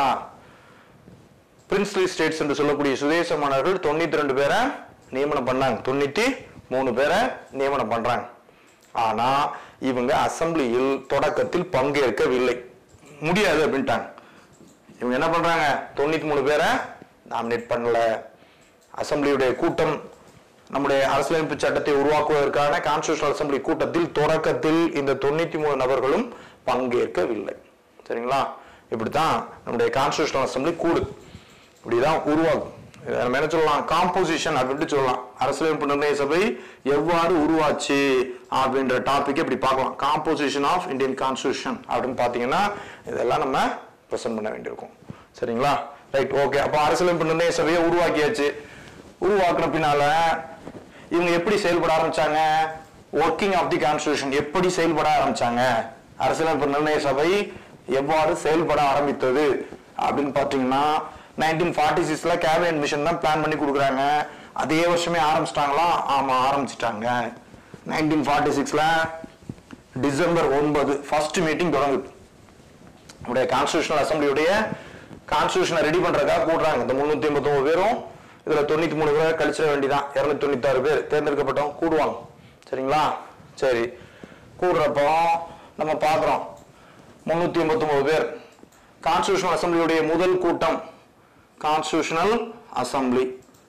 பிரின்ஸ்லி ஸ்டேட்ஸ் என்று சொல்லக்கூடிய சுதேச மாணவர்கள் தொண்ணூத்தி ரெண்டு பேரை நியமனம் பண்ணாங்க தொண்ணூத்தி மூணு பேரை நியமனம் பண்றாங்க ஆனா இவங்க அசம்பிளியில் தொடக்கத்தில் பங்கேற்கவில்லை முடியாது அப்படின்ட்டாங்க இவங்க என்ன பண்றாங்க தொண்ணூத்தி மூணு பேரை நாமினேட் பண்ணல அசம்பிளியுடைய கூட்டம் நம்முடைய அரசியலமைப்பு சட்டத்தை உருவாக்குவதற்கான கான்ஸ்டியூஷனல் அசம்பிளி கூட்டத்தில் தொடக்கத்தில் இந்த தொண்ணூத்தி மூணு நபர்களும் பங்கேற்கவில்லை சரிங்களா இப்படித்தான் நம்முடைய கான்ஸ்டியூஷனல் அசம்பிளி கூடு இப்படிதான் உருவாகும் இதை நம்ம என்ன சொல்லலாம் காம்போசிஷன் அப்படின்ட்டு சொல்லலாம் அரசியலமைப்பு நிர்ணய சபை எவ்வாறு உருவாச்சு அப்படின்ற டாபிக் இப்படி பார்க்கலாம் காம்போசிஷன் ஆஃப் இந்தியன் கான்ஸ்டியூஷன் அப்படின்னு பார்த்தீங்கன்னா இதெல்லாம் நம்ம ப்ரெசென்ட் பண்ண வேண்டியிருக்கும் சரிங்களா ரைட் ஓகே அப்போ அரசியலமைப்பு நிர்ணய சபையை உருவாக்கியாச்சு உருவாக்குன பின்னால இவங்க எப்படி செயல்பட ஆரம்பிச்சாங்க ஒர்க்கிங் ஆஃப் தி கான்ஸ்டியூஷன் எப்படி செயல்பட ஆரம்பிச்சாங்க அரசியலமைப்பு நிர்ணய சபை எவ்வாறு செயல்பட ஆரம்பித்தது அப்படின்னு பார்த்தீங்கன்னா நைன்டீன் ஃபார்ட்டி சிக்ஸ்ல கேபினட் மிஷன் தான் பிளான் பண்ணி கொடுக்குறாங்க அதே வருஷமே ஆரம்பிச்சிட்டாங்களா ஆமா ஆரம்பிச்சிட்டாங்க நைன்டீன் ஃபார்ட்டி சிக்ஸ்ல டிசம்பர் ஒன்பது ஃபர்ஸ்ட் மீட்டிங் தொடங்குது நம்முடைய கான்ஸ்டியூஷனல் அசம்பிளியுடைய கான்ஸ்டியூஷனை ரெடி பண்றதுக்காக கூடுறாங்க இந்த முன்னூத்தி எண்பத்தொன்பது பேரும் இதுல தொண்ணூத்தி மூணு பேரை கழிச்சிட வேண்டியதான் இருநூத்தி தொண்ணூத்தி ஆறு பேர் தேர்ந்தெடுக்கப்பட்டவங்க கூடுவாங்க சரிங்களா சரி கூடுறப்போ நம்ம பார்க்குறோம் முன்னூத்தி எண்பத்தொன்பது பேர் கான்ஸ்டியூஷனல் அசம்பிளியுடைய முதல் கூட்டம் கான்ஸ்டியூஷனல் அசம்பிளி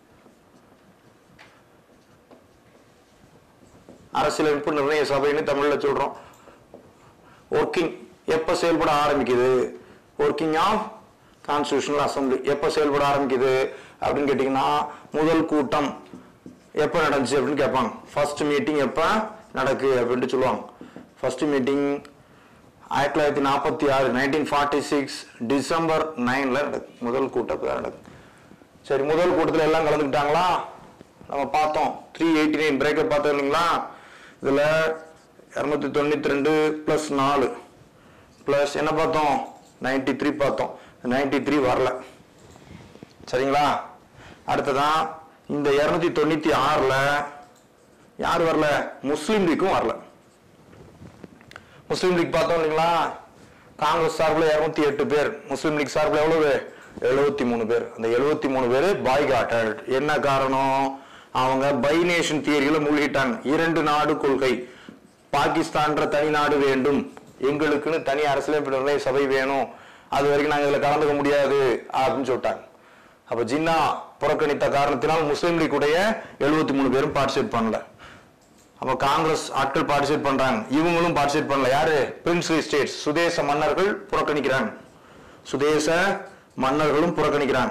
அரசியலமைப்பு நிர்ணய சபைன்னு தமிழ்ல சொல்றோம் ஒர்க்கிங் எப்ப செயல்பட ஆரம்பிக்குது ஒர்க்கிங் ஆஃப் கான்ஸ்டியூஷனல் அசம்பிளி எப்ப செயல்பட ஆரம்பிக்குது அப்படின்னு கேட்டீங்கன்னா முதல் கூட்டம் எப்ப நடந்துச்சு அப்படின்னு கேட்பாங்க ஃபர்ஸ்ட் மீட்டிங் எப்ப நடக்கு அப்படின்ட்டு சொல்லுவாங்க ஃபர்ஸ்ட் மீட்டிங் ஆயிரத்தி தொள்ளாயிரத்தி நாற்பத்தி ஆறு நைன்டீன் ஃபார்ட்டி சிக்ஸ் டிசம்பர் நைன்ல நடக்கு முதல் கூட்டத்தில் நடக்கு சரி முதல் கூட்டத்தில் எல்லாம் கலந்துக்கிட்டாங்களா நம்ம பார்த்தோம் த்ரீ எயிட்டி நைன் பிரேக்கப் பார்த்தோம் இல்லைங்களா இதில் இரநூத்தி தொண்ணூற்றி ரெண்டு ப்ளஸ் நாலு ப்ளஸ் என்ன பார்த்தோம் நைன்டி த்ரீ பார்த்தோம் நைன்டி த்ரீ வரல சரிங்களா அடுத்ததான் இந்த இரநூத்தி தொண்ணூற்றி ஆறில் யார் வரல முஸ்லீம் லீக்கும் வரல முஸ்லீம் லீக் பார்த்தோம் இல்லைங்களா காங்கிரஸ் சார்பில் இருநூத்தி எட்டு பேர் முஸ்லீம் லீக் சார்பில் எவ்வளவு எழுபத்தி மூணு பேர் அந்த எழுபத்தி மூணு பேர் பாய்காட்டட் என்ன காரணம் அவங்க பை நேஷன் தியரியில மூழ்கிட்டாங்க இரண்டு நாடு கொள்கை பாகிஸ்தான்ற தனி நாடு வேண்டும் எங்களுக்குன்னு தனி அரசியலமைப்பு நிர்ணய சபை வேணும் அது வரைக்கும் நாங்க இதுல கலந்துக்க முடியாது அப்படின்னு சொல்லிட்டாங்க அப்ப ஜின்னா புறக்கணித்த காரணத்தினால் முஸ்லீம் லீக் உடைய எழுபத்தி மூணு பேரும் பார்ட்டிசிபேட் பண்ணல அப்ப காங்கிரஸ் ஆட்கள் பார்ட்டிசிபேட் பண்றாங்க இவங்களும் பார்ட்டிசிபேட் பண்ணல யாரு பிரின்ஸ்லி ஸ்டேட்ஸ் சுதேச மன்னர்கள் புறக்கணிக்கிறாங்க சுதேச மன்னர்களும் புறக்கணிக்கிறாங்க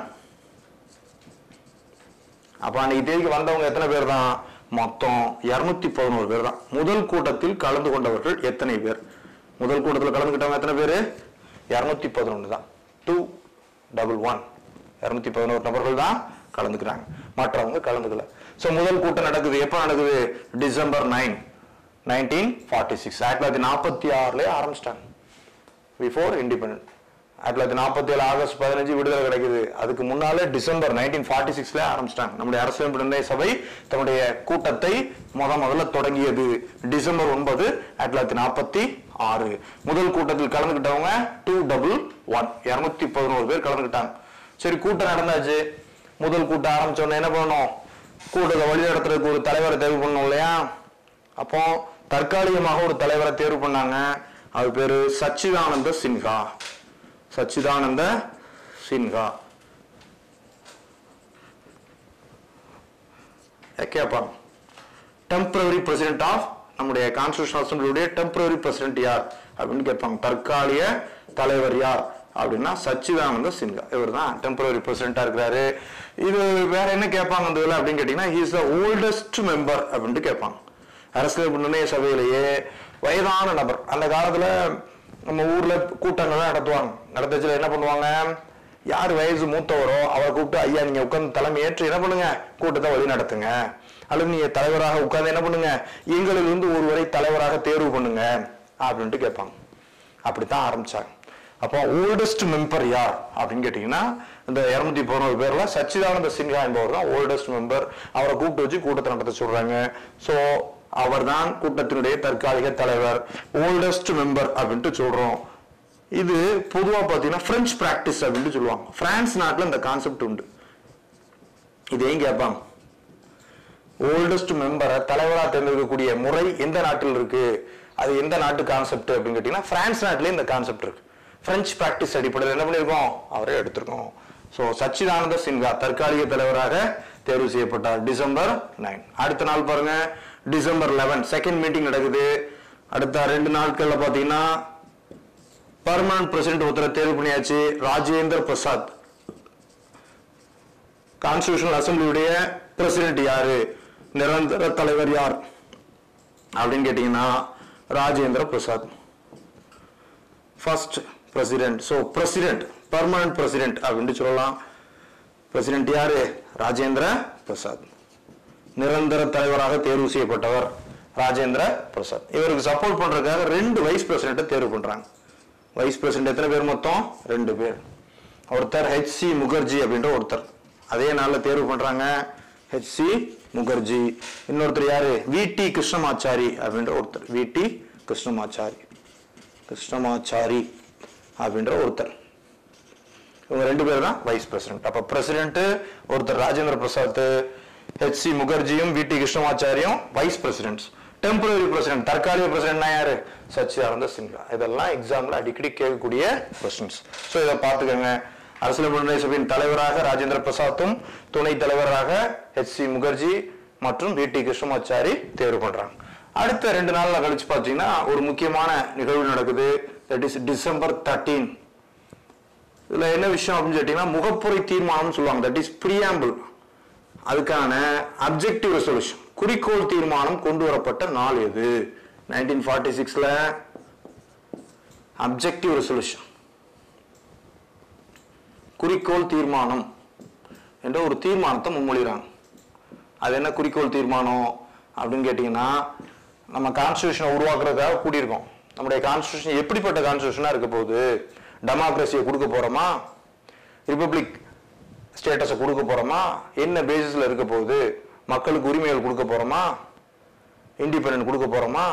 அப்ப அன்னைக்கு தேதிக்கு வந்தவங்க எத்தனை பேர் தான் மொத்தம் இருநூத்தி பதினோரு பேர் தான் முதல் கூட்டத்தில் கலந்து கொண்டவர்கள் எத்தனை பேர் முதல் கூட்டத்தில் கலந்துக்கிட்டவங்க எத்தனை பேர் இருநூத்தி பதினொன்று தான் டூ டபுள் ஒன் இருநூத்தி பதினோரு நபர்கள் தான் கலந்துக்கிறாங்க மற்றவங்க கலந்துக்கல சோ முதல் கூட்டம் நடக்குது எப்ப நடக்குது December nine nineteen forty six ஆயிரத்தி தொள்ளாயிரத்தி நாற்பத்தி ஆறுல ஆரம்பிச்சிட்டாங்க பிஃபோர் இண்டிபெண்டன்ட் ஆயிரத்தி தொள்ளாயிரத்தி நாற்பத்தி ஏழு ஆகஸ்ட் பதினஞ்சு விடுதலை கிடைக்குது அதுக்கு முன்னாலே டிசம்பர் நைன்டீன் ஃபார்ட்டி சிக்ஸ்ல ஆரம்பிச்சிட்டாங்க நம்முடைய அரசியல் நிர்ணய சபை தன்னுடைய கூட்டத்தை முத முதல்ல தொடங்கியது டிசம்பர் ஒன்பது ஆயிரத்தி தொள்ளாயிரத்தி நாற்பத்தி ஆறு முதல் கூட்டத்தில் கலந்துக்கிட்டவங்க டூ டபுள் ஒன் இருநூத்தி பதினோரு பேர் கலந்துக்கிட்டாங்க சரி கூட்டம் நடந்தாச்சு முதல் கூட்டம் ஆரம்பிச்ச உடனே என்ன பண்ணணும் கூட்டத்தை வழி நடத்துறதுக்கு ஒரு தலைவரை தேர்வு பண்ணணும் இல்லையா அப்போ தற்காலிகமாக ஒரு தலைவரை தேர்வு பண்ணாங்க அவர் பேரு சச்சிதானந்த சின்ஹா சச்சிதானந்த சின்ஹா கேட்பாங்க டெம்பரரி பிரசிடென்ட் ஆஃப் நம்முடைய கான்ஸ்டியூஷன் அசம்பிளியுடைய டெம்பரரி பிரசிடென்ட் யார் அப்படின்னு கேட்பாங்க தற்காலிக தலைவர் யார் அப்படின்னா சச்சிதானந்த சின்ஹா இவர் தான் டெம்பரரி பிரசிடென்டா இருக்கிறாரு இது வேற என்ன கேட்பாங்க இந்த இதுல அப்படின்னு கேட்டீங்கன்னா இஸ் த ஓல்டஸ்ட் மெம்பர் அப்படின்ட்டு கேட்பாங்க அரசியல் நிர்ணய சபையிலேயே வயதான நபர் அந்த காலத்துல நம்ம ஊர்ல கூட்டங்கள் நடத்துவாங்க நடத்துச்சுல என்ன பண்ணுவாங்க யார் வயசு மூத்தவரோ அவரை கூப்பிட்டு ஐயா நீங்க உட்கார்ந்து தலைமை ஏற்று என்ன பண்ணுங்க கூட்டத்தை வழி நடத்துங்க அல்லது நீங்க தலைவராக உட்கார்ந்து என்ன பண்ணுங்க எங்களிலிருந்து ஒருவரை தலைவராக தேர்வு பண்ணுங்க அப்படின்ட்டு கேட்பாங்க அப்படித்தான் ஆரம்பிச்சாங்க அப்போ ஓல்டஸ்ட் மெம்பர் யார் அப்படின்னு கேட்டீங்கன்னா இந்த இருநூத்தி பதினோரு பேர்ல சச்சிதானந்த சின்ஹா என்பவர் தான் ஓல்டஸ்ட் மெம்பர் அவரை கூப்பிட்டு வச்சு கூட்டத்தை நடத்த சொல்றாங்க சோ அவர் தான் கூட்டத்தினுடைய தற்காலிக தலைவர் ஓல்டஸ்ட் மெம்பர் அப்படின்ட்டு சொல்றோம் இது பொதுவா பாத்தீங்கன்னா பிரெஞ்சு பிராக்டிஸ் அப்படின்ட்டு சொல்லுவாங்க பிரான்ஸ் நாட்டுல இந்த கான்செப்ட் உண்டு இதையும் கேட்பாங்க ஓல்டஸ்ட் மெம்பரை தலைவரா தேர்ந்தெடுக்கக்கூடிய முறை எந்த நாட்டில் இருக்கு அது எந்த நாட்டு கான்செப்ட் அப்படின்னு கேட்டீங்கன்னா பிரான்ஸ் நாட்டிலே இந்த கான்செப்ட் இருக்கு பிரெஞ்சு பிராக்டிஸ் அடிப்படையில் என்ன பண்ணியிருக்கோம் அவரே எடுத்திருக்கோம் ஸோ சச்சிதானந்த சின்ஹா தற்காலிக தலைவராக தேர்வு செய்யப்பட்டார் டிசம்பர் நைன் அடுத்த நாள் பாருங்க டிசம்பர் லெவன் செகண்ட் மீட்டிங் நடக்குது அடுத்த ரெண்டு நாட்கள்ல பாத்தீங்கன்னா பர்மனன்ட் பிரசிடென்ட் ஒருத்தரை தேர்வு பண்ணியாச்சு ராஜேந்திர பிரசாத் கான்ஸ்டியூஷனல் அசம்பிளியுடைய பிரசிடென்ட் யாரு நிரந்தர தலைவர் யார் அப்படின்னு கேட்டீங்கன்னா Rajendra Prasad first president so president permanent president அப்படின்னு சொல்லலாம் பிரசிடென்ட் யாரு ராஜேந்திர பிரசாத் நிரந்தர தலைவராக தேர்வு செய்யப்பட்டவர் ராஜேந்திர பிரசாத் இவருக்கு சப்போர்ட் பண்றதுக்காக ரெண்டு வைஸ் பிரசிடென்ட்டை தேர்வு பண்றாங்க வைஸ் பிரசிடென்ட் எத்தனை பேர் மொத்தம் ரெண்டு பேர் ஒருத்தர் ஹெச் சி முகர்ஜி அப்படின்ற ஒருத்தர் அதே நாள்ல தேர்வு பண்றாங்க ஹெச் சி முகர்ஜி இன்னொருத்தர் யாரு வி டி கிருஷ்ணமாச்சாரி அப்படின்ற ஒருத்தர் வி டி கிருஷ்ணமாச்சாரி கிருஷ்ணமாச்சாரி அப்படின்ற ஒருத்தர் இவங்க ரெண்டு பேர் தான் வைஸ் பிரசிடென்ட் அப்ப பிரசிடென்ட் ஒருத்தர் ராஜேந்திர பிரசாத் ஹெச் சி முகர்ஜியும் வி டி கிருஷ்ணமாச்சாரியும் வைஸ் பிரசிடென்ட்ஸ் டெம்பரரி பிரசிடென்ட் தற்காலிக பிரசிடென்ட்னா யாரு சச்சிதானந்த சின்ஹா இதெல்லாம் எக்ஸாம்ல அடிக்கடி கேட்கக்கூடிய கொஸ்டின்ஸ் ஸோ இதை பார்த்துக்கோங்க அரசியல் முன்னணி சபையின் தலைவராக ராஜேந்திர பிரசாத்தும் துணைத் தலைவராக ஹெச் சி முகர்ஜி மற்றும் வி டி கிருஷ்ணமாச்சாரி தேர்வு பண்றாங்க அடுத்த ரெண்டு நாள்ல கழிச்சு பார்த்தீங்கன்னா ஒரு முக்கியமான நிகழ்வு நடக்குது தட் இஸ் டிசம்பர் தேர்ட்டீன் இதுல என்ன விஷயம் அப்படின்னு கேட்டீங்கன்னா முகப்புரை தீர்மானம் சொல்லுவாங்க தட் இஸ் பிரியாம்பிள் அதுக்கான அப்ஜெக்டிவ் ரெசல்யூஷன் குறிக்கோள் தீர்மானம் கொண்டு வரப்பட்ட நாள் எது நைன்டீன் ஃபார்ட்டி சிக்ஸ்ல அப்ஜெக்டிவ் ரெசல்யூஷன் குறிக்கோள் தீர்மானம் என்ற ஒரு தீர்மானத்தை முன்மொழிகிறாங்க அது என்ன குறிக்கோள் தீர்மானம் அப்படின்னு கேட்டீங்கன்னா நம்ம கான்ஸ்டியூஷனை உருவாக்குறதுக்காக கூடியிருக்கோம் நம்முடைய கான்ஸ்டியூஷன் எப்படிப்பட்ட கான்ஸ்டியூஷனா இருக்க போகுது டெமோக்ரஸியை கொடுக்க போறோமா ரிப்பப்ளிக் ஸ்டேட்டஸை கொடுக்க போறோமா என்ன பேசிஸ்ல இருக்க போகுது மக்களுக்கு உரிமைகள் கொடுக்க போறோமா இண்டிபெண்டன்ட் கொடுக்க போறோமா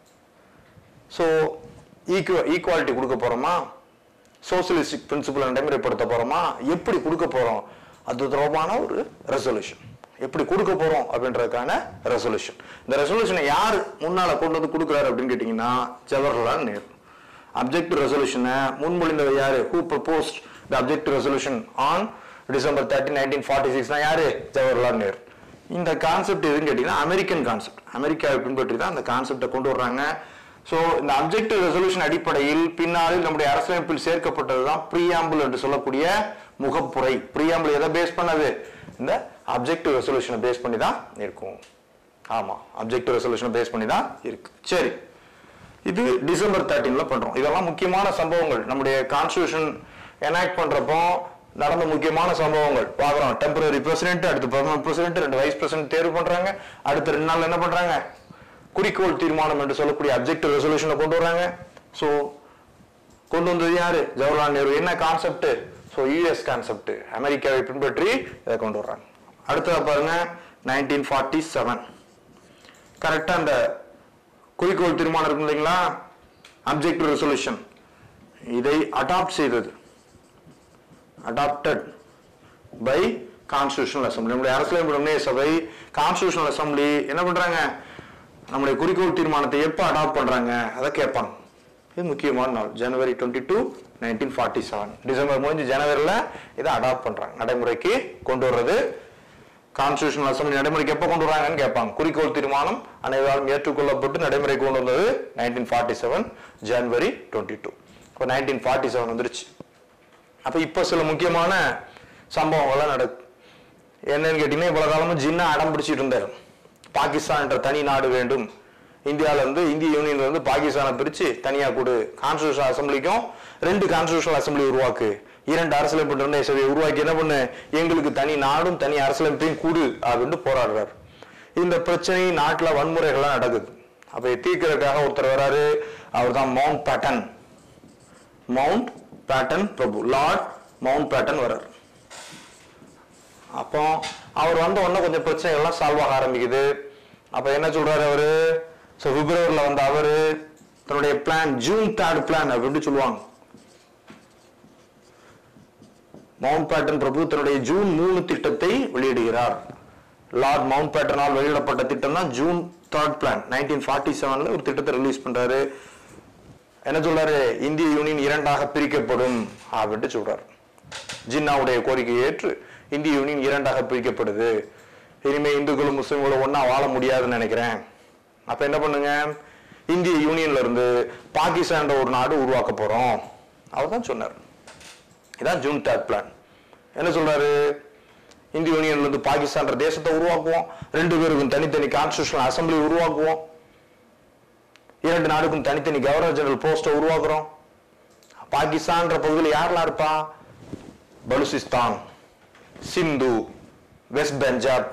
ஸோ ஈக்குவ ஈக்குவாலிட்டி கொடுக்க போறோமா சோசியலிஸ்டிக் பிரின்சிபல் நடைமுறைப்படுத்த போறோமா எப்படி கொடுக்க போறோம் அது தொடர்பான ஒரு ரெசல்யூஷன் எப்படி கொடுக்க போறோம் அப்படின்றதுக்கான ரெசல்யூஷன் இந்த ரெசல்யூஷனை யார் முன்னால கொண்டு வந்து கொடுக்குறாரு அப்படின்னு கேட்டீங்கன்னா ஜவஹர்லால் நேரு அப்ஜெக்டிவ் ரெசல்யூஷனை முன்மொழிந்தவர் யாரு who proposed the objective resolution on December thirty nineteen forty சிக்ஸ்னா யாரு ஜவஹர்லால் நேரு இந்த கான்செப்ட் எதுன்னு கேட்டீங்கன்னா அமெரிக்கன் கான்செப்ட் அமெரிக்காவை பின்பற்றி தான் அந்த கான்செப்டை கொண்டு வர்றாங்க ஸோ இந்த அப்ஜெக்டிவ் ரெசல்யூஷன் அடிப்படையில் பின்னாளில் நம்முடைய அரசியலமைப்பில் சேர்க்கப்பட்டது தான் ப்ரீஆம்பிள் என்று சொல்லக்கூடிய முகப்புரை ப்ரீஆம்பிள் எதை பேஸ் பண்ணது இந்த அப்ஜெக்டிவ் ரெசல்யூஷனை பேஸ் பண்ணி தான் இருக்கும் ஆமா அப்ஜெக்டிவ் ரெசல்யூஷனை பேஸ் பண்ணி தான் இருக்கு சரி இது டிசம்பர் தேர்ட்டீன்ல பண்றோம் இதெல்லாம் முக்கியமான சம்பவங்கள் நம்முடைய கான்ஸ்டியூஷன் எனாக்ட் பண்றப்போ நடந்த முக்கியமான சம்பவங்கள் பாக்குறோம் டெம்பரரி பிரசிடென்ட் அடுத்து பர்மனன்ட் பிரசிடென்ட் ரெண்டு வைஸ் பிரசிடென்ட் தேர்வு பண்றாங்க அடுத்த ரெண்டு நாள் என்ன பண்றாங்க குறிக்கோள் தீர்மானம் என்று சொல்லக்கூடிய அப்ஜெக்டிவ் ரெசல்யூஷனை கொண்டு வராங்க ஸோ கொண்டு வந்தது யாரு ஜவஹர்லால் நேரு என்ன கான்செப்ட் ஸோ யூஎஸ் கான்செப்ட் அமெரிக்காவை பின்பற்றி இதை கொண்டு வர்றாங்க அடுத்தது பாருங்க நைன்டீன் ஃபார்ட்டி செவன் கரெக்டாக அந்த குறிக்கோள் தீர்மானம் இருக்கு இல்லைங்களா அப்ஜெக்டிவ் ரெசல்யூஷன் இதை அடாப்ட் செய்தது அடாப்டட் பை கான்ஸ்டியூஷனல் அசம்பிளி நம்முடைய அரசியலமைப்பு நிர்ணய சபை கான்ஸ்டியூஷனல் அசம்பிளி என்ன பண்றாங்க நம்முடைய குறிக்கோள் தீர்மானத்தை எப்போ அடாப்ட் பண்றாங்க அதை கேட்பாங்க இது முக்கியமான நாள் January twenty two nineteen forty seven December முடிஞ்சு ஜனவரியில் இதை அடாப்ட் பண்றாங்க நடைமுறைக்கு கொண்டு வர்றது கான்ஸ்டியூஷனல் அசம்பிளி நடைமுறைக்கு எப்போ கொண்டு வராங்கன்னு கேட்பாங்க குறிக்கோள் தீர்மானம் அனைவராலும் ஏற்றுக்கொள்ளப்பட்டு நடைமுறைக்கு கொண்டு வந்தது nineteen forty seven January twenty two இப்போ நைன்டீன் ஃபார்ட்டி செவன் வந்துருச்சு அப்போ இப்போ சில முக்கியமான சம்பவங்கள்லாம் நடக்கு என்னன்னு கேட்டீங்கன்னா இவ்வளவு காலமும் ஜின்னா அடம் பிடிச்சிட்டு இருந்தாரு பாகிஸ்தான் என்ற தனி நாடு வேண்டும் இந்தியால இருந்து இந்திய யூனியன்ல இருந்து பாகிஸ்தானை பிரிச்சு தனியா கொடு கான்ஸ்டியூஷன் அசம்பிளிக்கும் ரெண்டு கான்ஸ்டியூஷனல் அசம்பிளி உருவாக்கு இரண்டு அரசியலமைப்பு நிர்ணய சபையை உருவாக்கி என்ன பண்ணு எங்களுக்கு தனி நாடும் தனி அரசியலமைப்பையும் கூடு அப்படின்னு போராடுறாரு இந்த பிரச்சனை நாட்டுல வன்முறைகள்லாம் நடக்குது அப்ப இதை தீர்க்கறதுக்காக ஒருத்தர் வராரு அவர் தான் மவுண்ட் பேட்டன் மவுண்ட் பேட்டன் பிரபு லார்ட் மவுண்ட் பேட்டன் வர்றார் அப்போ அவர் வந்த உடனே கொஞ்சம் பிரச்சனைகள்லாம் சால்வ் ஆக ஆரம்பிக்குது அப்ப என்ன சொல்றாரு அவரு ஸோ பிப்ரவரியில் வந்த அவரு தன்னுடைய பிளான் ஜூன் தேர்ட் பிளான் அப்படின்னு சொல்லுவாங்க மவுண்ட் பேட்டன் பிரபு தன்னுடைய ஜூன் மூணு திட்டத்தை வெளியிடுகிறார் லார்ட் மவுண்ட் பேட்டனால் வெளியிடப்பட்ட திட்டம் தான் June third plan nineteen forty செவன்ல ஒரு திட்டத்தை ரிலீஸ் பண்றாரு என்ன சொல்றாரு இந்திய யூனியன் இரண்டாக பிரிக்கப்படும் அப்படின்ட்டு சொல்றாரு ஜின்னாவுடைய கோரிக்கையை ஏற்று இந்திய யூனியன் இரண்டாக பிரிக்கப்படுது இனிமே இந்துக்களும் முஸ்லிம்களும் ஒண்ணா வாழ முடியாதுன்னு நினைக்கிறேன் அப்ப என்ன பண்ணுங்க இந்திய யூனியன்ல இருந்து பாகிஸ்தான் ஒரு நாடு உருவாக்க போறோம் அவர் தான் சொன்னார் இதான் ஜூன் தேர்ட் பிளான் என்ன சொல்றாரு இந்திய யூனியன்ல இருந்து பாகிஸ்தான் தேசத்தை உருவாக்குவோம் ரெண்டு பேருக்கும் தனித்தனி கான்ஸ்டியூஷனல் அசம்பிளி உருவாக்குவோம் இரண்டு நாடுக்கும் தனித்தனி கவர்னர் ஜெனரல் போஸ்ட்டை உருவாக்குறோம் பாகிஸ்தான்ற பகுதியில் யாரெல்லாம் இருப்பா பலுசிஸ்தான் சிந்து வெஸ்ட் பெஞ்சாப்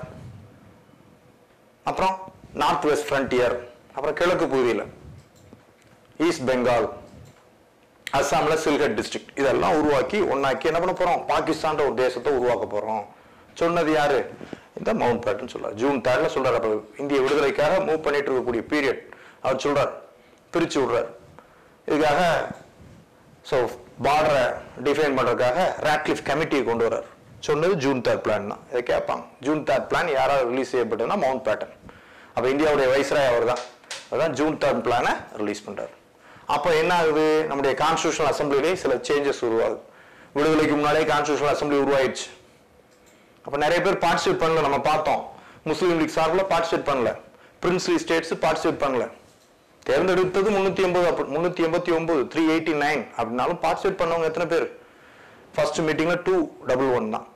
அப்புறம் நார்த் வெஸ்ட் ஃப்ரண்டியர் அப்புறம் கிழக்கு பகுதியில் ஈஸ்ட் பெங்கால் அஸ்ஸாம்ல சில்ஹட் டிஸ்ட்ரிக்ட் இதெல்லாம் உருவாக்கி ஒன்னாக்கி என்ன பண்ண போறோம் பாகிஸ்தான்ற ஒரு தேசத்தை உருவாக்க போறோம் சொன்னது யாரு இந்த மவுண்ட் பேட்டன் சொல்றாரு ஜூன் தேர்ட்ல சொல்றாரு அப்ப இந்திய விடுதலைக்காக மூவ் பண்ணிட்டு இருக்கக்கூடிய பீரியட் அவர் சொல்றார் பிரிச்சு விடுறார் இதுக்காக ஸோ பார்டரை டிஃபைன் பண்றதுக்காக ராட்லிஃப் கமிட்டியை கொண்டு வர்றார் சொன்னது ஜூன் தேர்ட் பிளான் தான் இதை கேட்பாங்க ஜூன் தேர்ட் பிளான் யாராவது ரிலீஸ் செய்யப்பட்டதுன்னா மவுண்ட் பேட்டன் அப்ப இந்தியாவுடைய வைஸ்ராய் அவர் தான் அதுதான் ஜூன் தேர்ட் பிளானை ரிலீஸ் பண்றாரு அப்போ என்ன ஆகுது நம்முடைய கான்ஸ்டியூஷனல் அசம்பிளிலே சில சேஞ்சஸ் உருவாகுது விடுதலைக்கு முன்னாலே கான்ஸ்டியூஷனல் அசம்பிளி உருவாயிடுச்சு அப்ப நிறைய பேர் பார்ட்டிசிபேட் பண்ணல நம்ம பார்த்தோம் முஸ்லீம் லீக் சார்பில் பார்ட்டிசிபேட் பண்ணல பிரின்ஸ்லி ஸ்டேட்ஸ் பார்ட்டிசிபேட் பண்ணல தேர்ந்தெடுத்தது முன்னூத்தி எண்பது முன்னூத்தி எண்பத்தி ஒன்பது த்ரீ எயிட்டி நைன் அப்படின்னாலும் பார்ட்டிசிபேட் பண்ணவங்க எத்தனை பேர் ஃபர்ஸ்ட் மீட்டிங்ல டூ டபுள் ஒன் தான்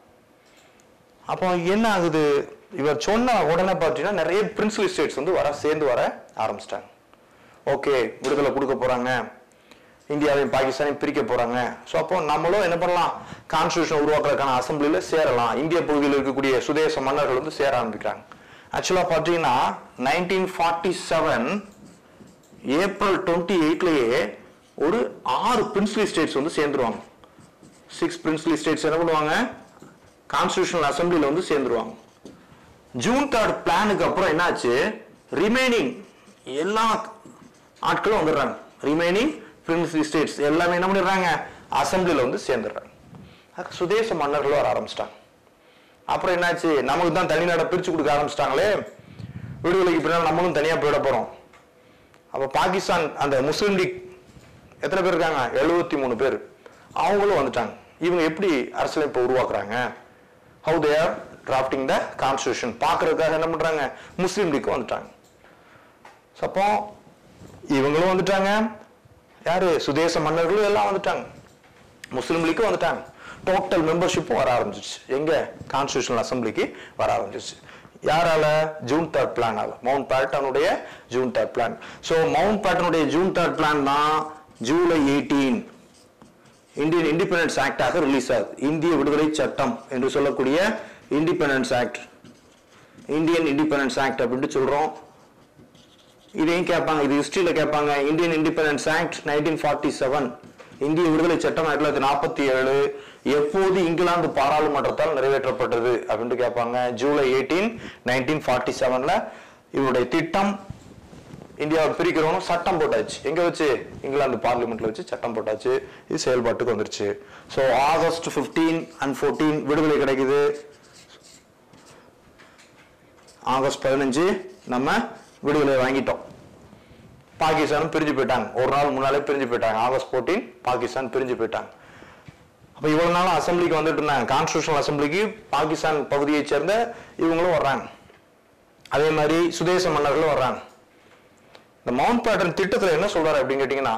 அப்போ என்ன ஆகுது இவர் சொன்ன உடனே பார்த்தீங்கன்னா நிறைய பிரின்சிபல் ஸ்டேட்ஸ் வந்து வர சேர்ந்து வர ஆரம்பிச்சிட்டாங்க ஓகே விடுதலை கொடுக்க போறாங்க இந்தியாவையும் பாகிஸ்தானையும் பிரிக்க போறாங்க ஸோ அப்போ நம்மளும் என்ன பண்ணலாம் கான்ஸ்டியூஷன் உருவாக்குறதுக்கான அசம்பிளில சேரலாம் இந்திய பகுதியில் இருக்கக்கூடிய சுதேச மன்னர்கள் வந்து சேர ஆரம்பிக்கிறாங்க ஆக்சுவலாக பார்த்தீங்கன்னா nineteen forty seven April twenty எயிட்லயே ஒரு ஆறு பிரின்சிபல் ஸ்டேட்ஸ் வந்து சேர்ந்துருவாங்க சிக்ஸ் பிரின்சிபல் ஸ்டேட்ஸ் என்ன பண்ணுவாங்க கான்ஸ்டியூஷனல் அசம்பிளில வந்து சேர்ந்துருவாங்க ஜூன் தேர்ட் பிளானுக்கு அப்புறம் என்னாச்சு ரிமைனிங் எல்லா ஆட்களும் வந்துடுறாங்க ரிமைனிங் பிரின்சிபல் ஸ்டேட்ஸ் எல்லாமே என்ன பண்ணிடுறாங்க அசம்பிளில வந்து சேர்ந்துடுறாங்க அதுக்கு சுதேச மன்னர்களும் வர ஆரம்பிச்சிட்டாங்க அப்புறம் என்னாச்சு நமக்கு தான் தனி நாடை பிரிச்சு கொடுக்க ஆரம்பிச்சிட்டாங்களே விடுதலைக்கு பின்னால் நம்மளும் தனியா போயிட போறோம் அப்ப பாகிஸ்தான் அந்த முஸ்லீம் லீக் எத்தனை பேர் இருக்காங்க எழுபத்தி மூணு பேர் அவங்களும் வந்துட்டாங்க இவங்க எப்படி அரசியலமைப்பை உருவாக்குறாங்க how they are drafting the constitution பார்க்கறதுக்காக என்ன பண்றாங்க முஸ்லீம் லீக் வந்துட்டாங்க So, அப்போ இவங்களும் வந்துட்டாங்க யாரு சுதேச மன்னர்களும் எல்லாம் வந்துட்டாங்க முஸ்லீம் லீக்கும் வந்துட்டாங்க டோட்டல் மெம்பர்ஷிப்பும் வர ஆரம்பிச்சிச்சு எங்க கான்ஸ்டியூஷனல் அசம்பிளிக்கு வர ஆரம்பிச்சிச்சு யாரால ஜூன் தேர்ட் பிளானால மவுண்ட் பேட்டனுடைய ஜூன் தேர்ட் பிளான் ஸோ மவுண்ட் பேட்டனுடைய ஜூன் தேர்ட் பிளான் தான் ஜூலை எயிட்டீன் இந்தியன் இண்டிபெண்டன்ஸ் ஆக்டாக ரிலீஸ் ஆகுது இந்திய விடுதலை சட்டம் என்று சொல்லக்கூடிய independence act Indian independence act அப்படின்ட்டு சொல்றோம் இதையும் கேட்பாங்க இது ஹிஸ்டரியில கேட்பாங்க Indian independence act nineteen forty seven இந்திய விடுதலை சட்டம் ஆயிரத்தி தொள்ளாயிரத்தி நாற்பத்தி ஏழு எப்போது இங்கிலாந்து பாராளுமன்றத்தால் நிறைவேற்றப்பட்டது அப்படின்ட்டு கேட்பாங்க ஜூலை எயிட்டீன் நைன்டீன் ஃபார்ட்டி செவன்ல இவருடைய திட்டம் இந்தியாவை பிரிக்கிறோம் சட்டம் போட்டாச்சு எங்க வச்சு இங்கிலாந்து பார்லிமெண்ட்ல வச்சு சட்டம் போட்டாச்சு இது செயல்பாட்டுக்கு வந்துருச்சு ஸோ ஆகஸ்ட் 15 அண்ட் 14 விடுதலை கிடைக்குது ஆகஸ்ட் பதினஞ்சு நம்ம விடுதலை வாங்கிட்டோம் பாகிஸ்தானும் பிரிஞ்சு போயிட்டாங்க ஒரு நாள் முன்னாலே பிரிஞ்சு போயிட்டாங்க ஆகஸ்ட் 14 பாகிஸ்தான் பிரிஞ்சு போயிட்டாங்க அப்ப இவ்வளவு நாள் அசம்பிளிக்கு வந்துட்டு இருந்தாங்க கான்ஸ்டியூஷனல் அசம்பிளிக்கு பாகிஸ்தான் பகுதியை சேர்ந்த இவங்களும் வர்றாங்க அதே மாதிரி சுதேச மன்னர்களும் வர்றாங்க இந்த மவுண்ட் பேட்டன் திட்டத்துல என்ன சொல்றாரு அப்படின்னு கேட்டீங்கன்னா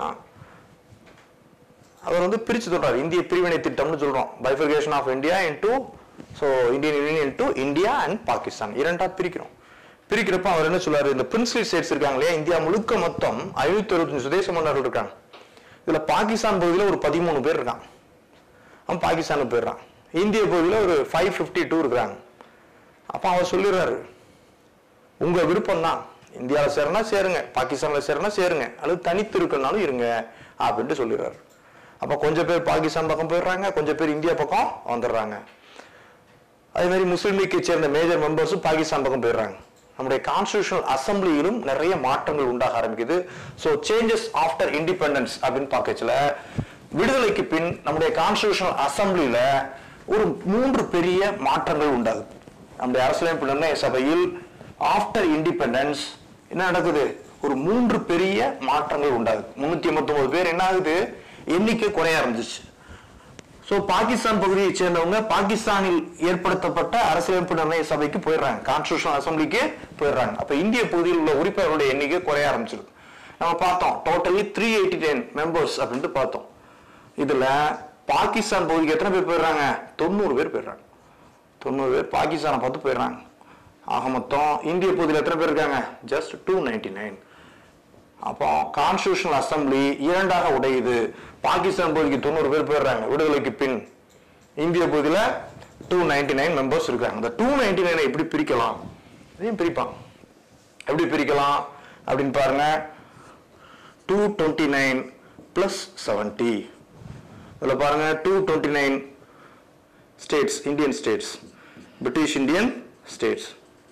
அவர் வந்து பிரிச்சு சொல்றாரு இந்திய பிரிவினை திட்டம்னு சொல்றோம் bifurcation of India into so Indian union into India and Pakistan இரண்டா பிரிக்கிறோம் பிரிக்கிறப்ப அவர் என்ன சொல்றாரு இந்த பிரின்ஸ்லி ஸ்டேட்ஸ் இருக்காங்க இல்லையா இந்தியா முழுக்க மொத்தம் ஐநூத்தி அறுபத்தஞ்சு சுதேச மன்னர்கள் இருக்காங்க இதுல பாகிஸ்தான் பகுதியில் ஒரு பதிமூணு பேர் இருக்காங்க அவன் பாகிஸ்தானுக்கு போயிடுறான் இந்திய பகுதியில் ஒரு ஃபைவ் ஃபிஃப்டி டூ இருக்கிறாங்க அப்போ அவர் சொல்லிடுறாரு உங்க விருப்பம் தான் இந்தியாவில் சேரனா சேருங்க பாகிஸ்தான்ல சேரனா சேருங்க அல்லது தனித்து இருக்கனாலும் இருங்க அப்படின்ட்டு சொல்லிடுறாரு அப்ப கொஞ்சம் பேர் பாகிஸ்தான் பக்கம் போயிடுறாங்க கொஞ்சம் பேர் இந்தியா பக்கம் வந்துடுறாங்க அதே மாதிரி முஸ்லீம் லீக்கை சேர்ந்த மேஜர் மெம்பர்ஸும் பாகிஸ்தான் பக்கம் போயிடுறாங்க நம்முடைய கான்ஸ்டியூஷனல் அசம்பிளியிலும் நிறைய மாற்றங்கள் உண்டாக ஆரம்பிக்குது ஸோ சேஞ்சஸ் ஆஃப்டர் இண்டிபெண்டன்ஸ் அப்படின்னு பார்க்கச்சுல விடுதலைக்கு பின் நம்முடைய கான்ஸ்டியூஷனல் அசம்பிளியில ஒரு மூன்று பெரிய மாற்றங்கள் உண்டாகுது நம்முடைய அரசியலமைப்பு நிர்ணய சபையில் ஆஃப்டர் இண்டிபெண்டன்ஸ் என்ன நடக்குது ஒரு மூன்று பெரிய மாற்றங்கள் உண்டாகுது முன்னூத்தி எண்பத்தொன்பது பேர் என்ன ஆகுது எண்ணிக்கை குறைய ஆரம்பிச்சிச்சு ஸோ பாகிஸ்தான் பகுதியை சேர்ந்தவங்க பாகிஸ்தானில் ஏற்படுத்தப்பட்ட அரசியலமைப்பு நிர்ணய சபைக்கு போயிடுறாங்க கான்ஸ்டியூஷன் அசம்பிளிக்கு போயிடுறாங்க அப்ப இந்திய பகுதியில் உள்ள உறுப்பினர்களுடைய எண்ணிக்கை குறைய ஆரம்பிச்சிருக்கு நம்ம பார்த்தோம் totally three eighty ten members அப்படின்ட்டு பார்த்தோம் இதுல பாகிஸ்தான் பகுதிக்கு எத்தனை பேர் போயிடுறாங்க தொண்ணூறு பேர் போயிடுறாங்க தொண்ணூறு பேர் பாகிஸ்தானை பார்த்து போயிடுறாங்க ஆக மொத்தம் இந்திய பகுதியில் எத்தனை பேர் இருக்காங்க ஜஸ்ட் டூ நைன்டி நைன் அப்போ கான்ஸ்டியூஷனல் அசம்பிளி இரண்டாக உடையுது பாகிஸ்தான் பகுதிக்கு தொண்ணூறு பேர் போயிடுறாங்க விடுதலைக்கு பின் இந்திய பகுதியில் டூ நைன்டி நைன் மெம்பர்ஸ் இருக்காங்க இந்த டூ நைன்டி நைனை எப்படி பிரிக்கலாம் இதையும் பிரிப்பான் எப்படி பிரிக்கலாம் அப்படின்னு பாருங்க two twenty nine plus seventy இதில் பாருங்க two twenty nine states Indian states British Indian states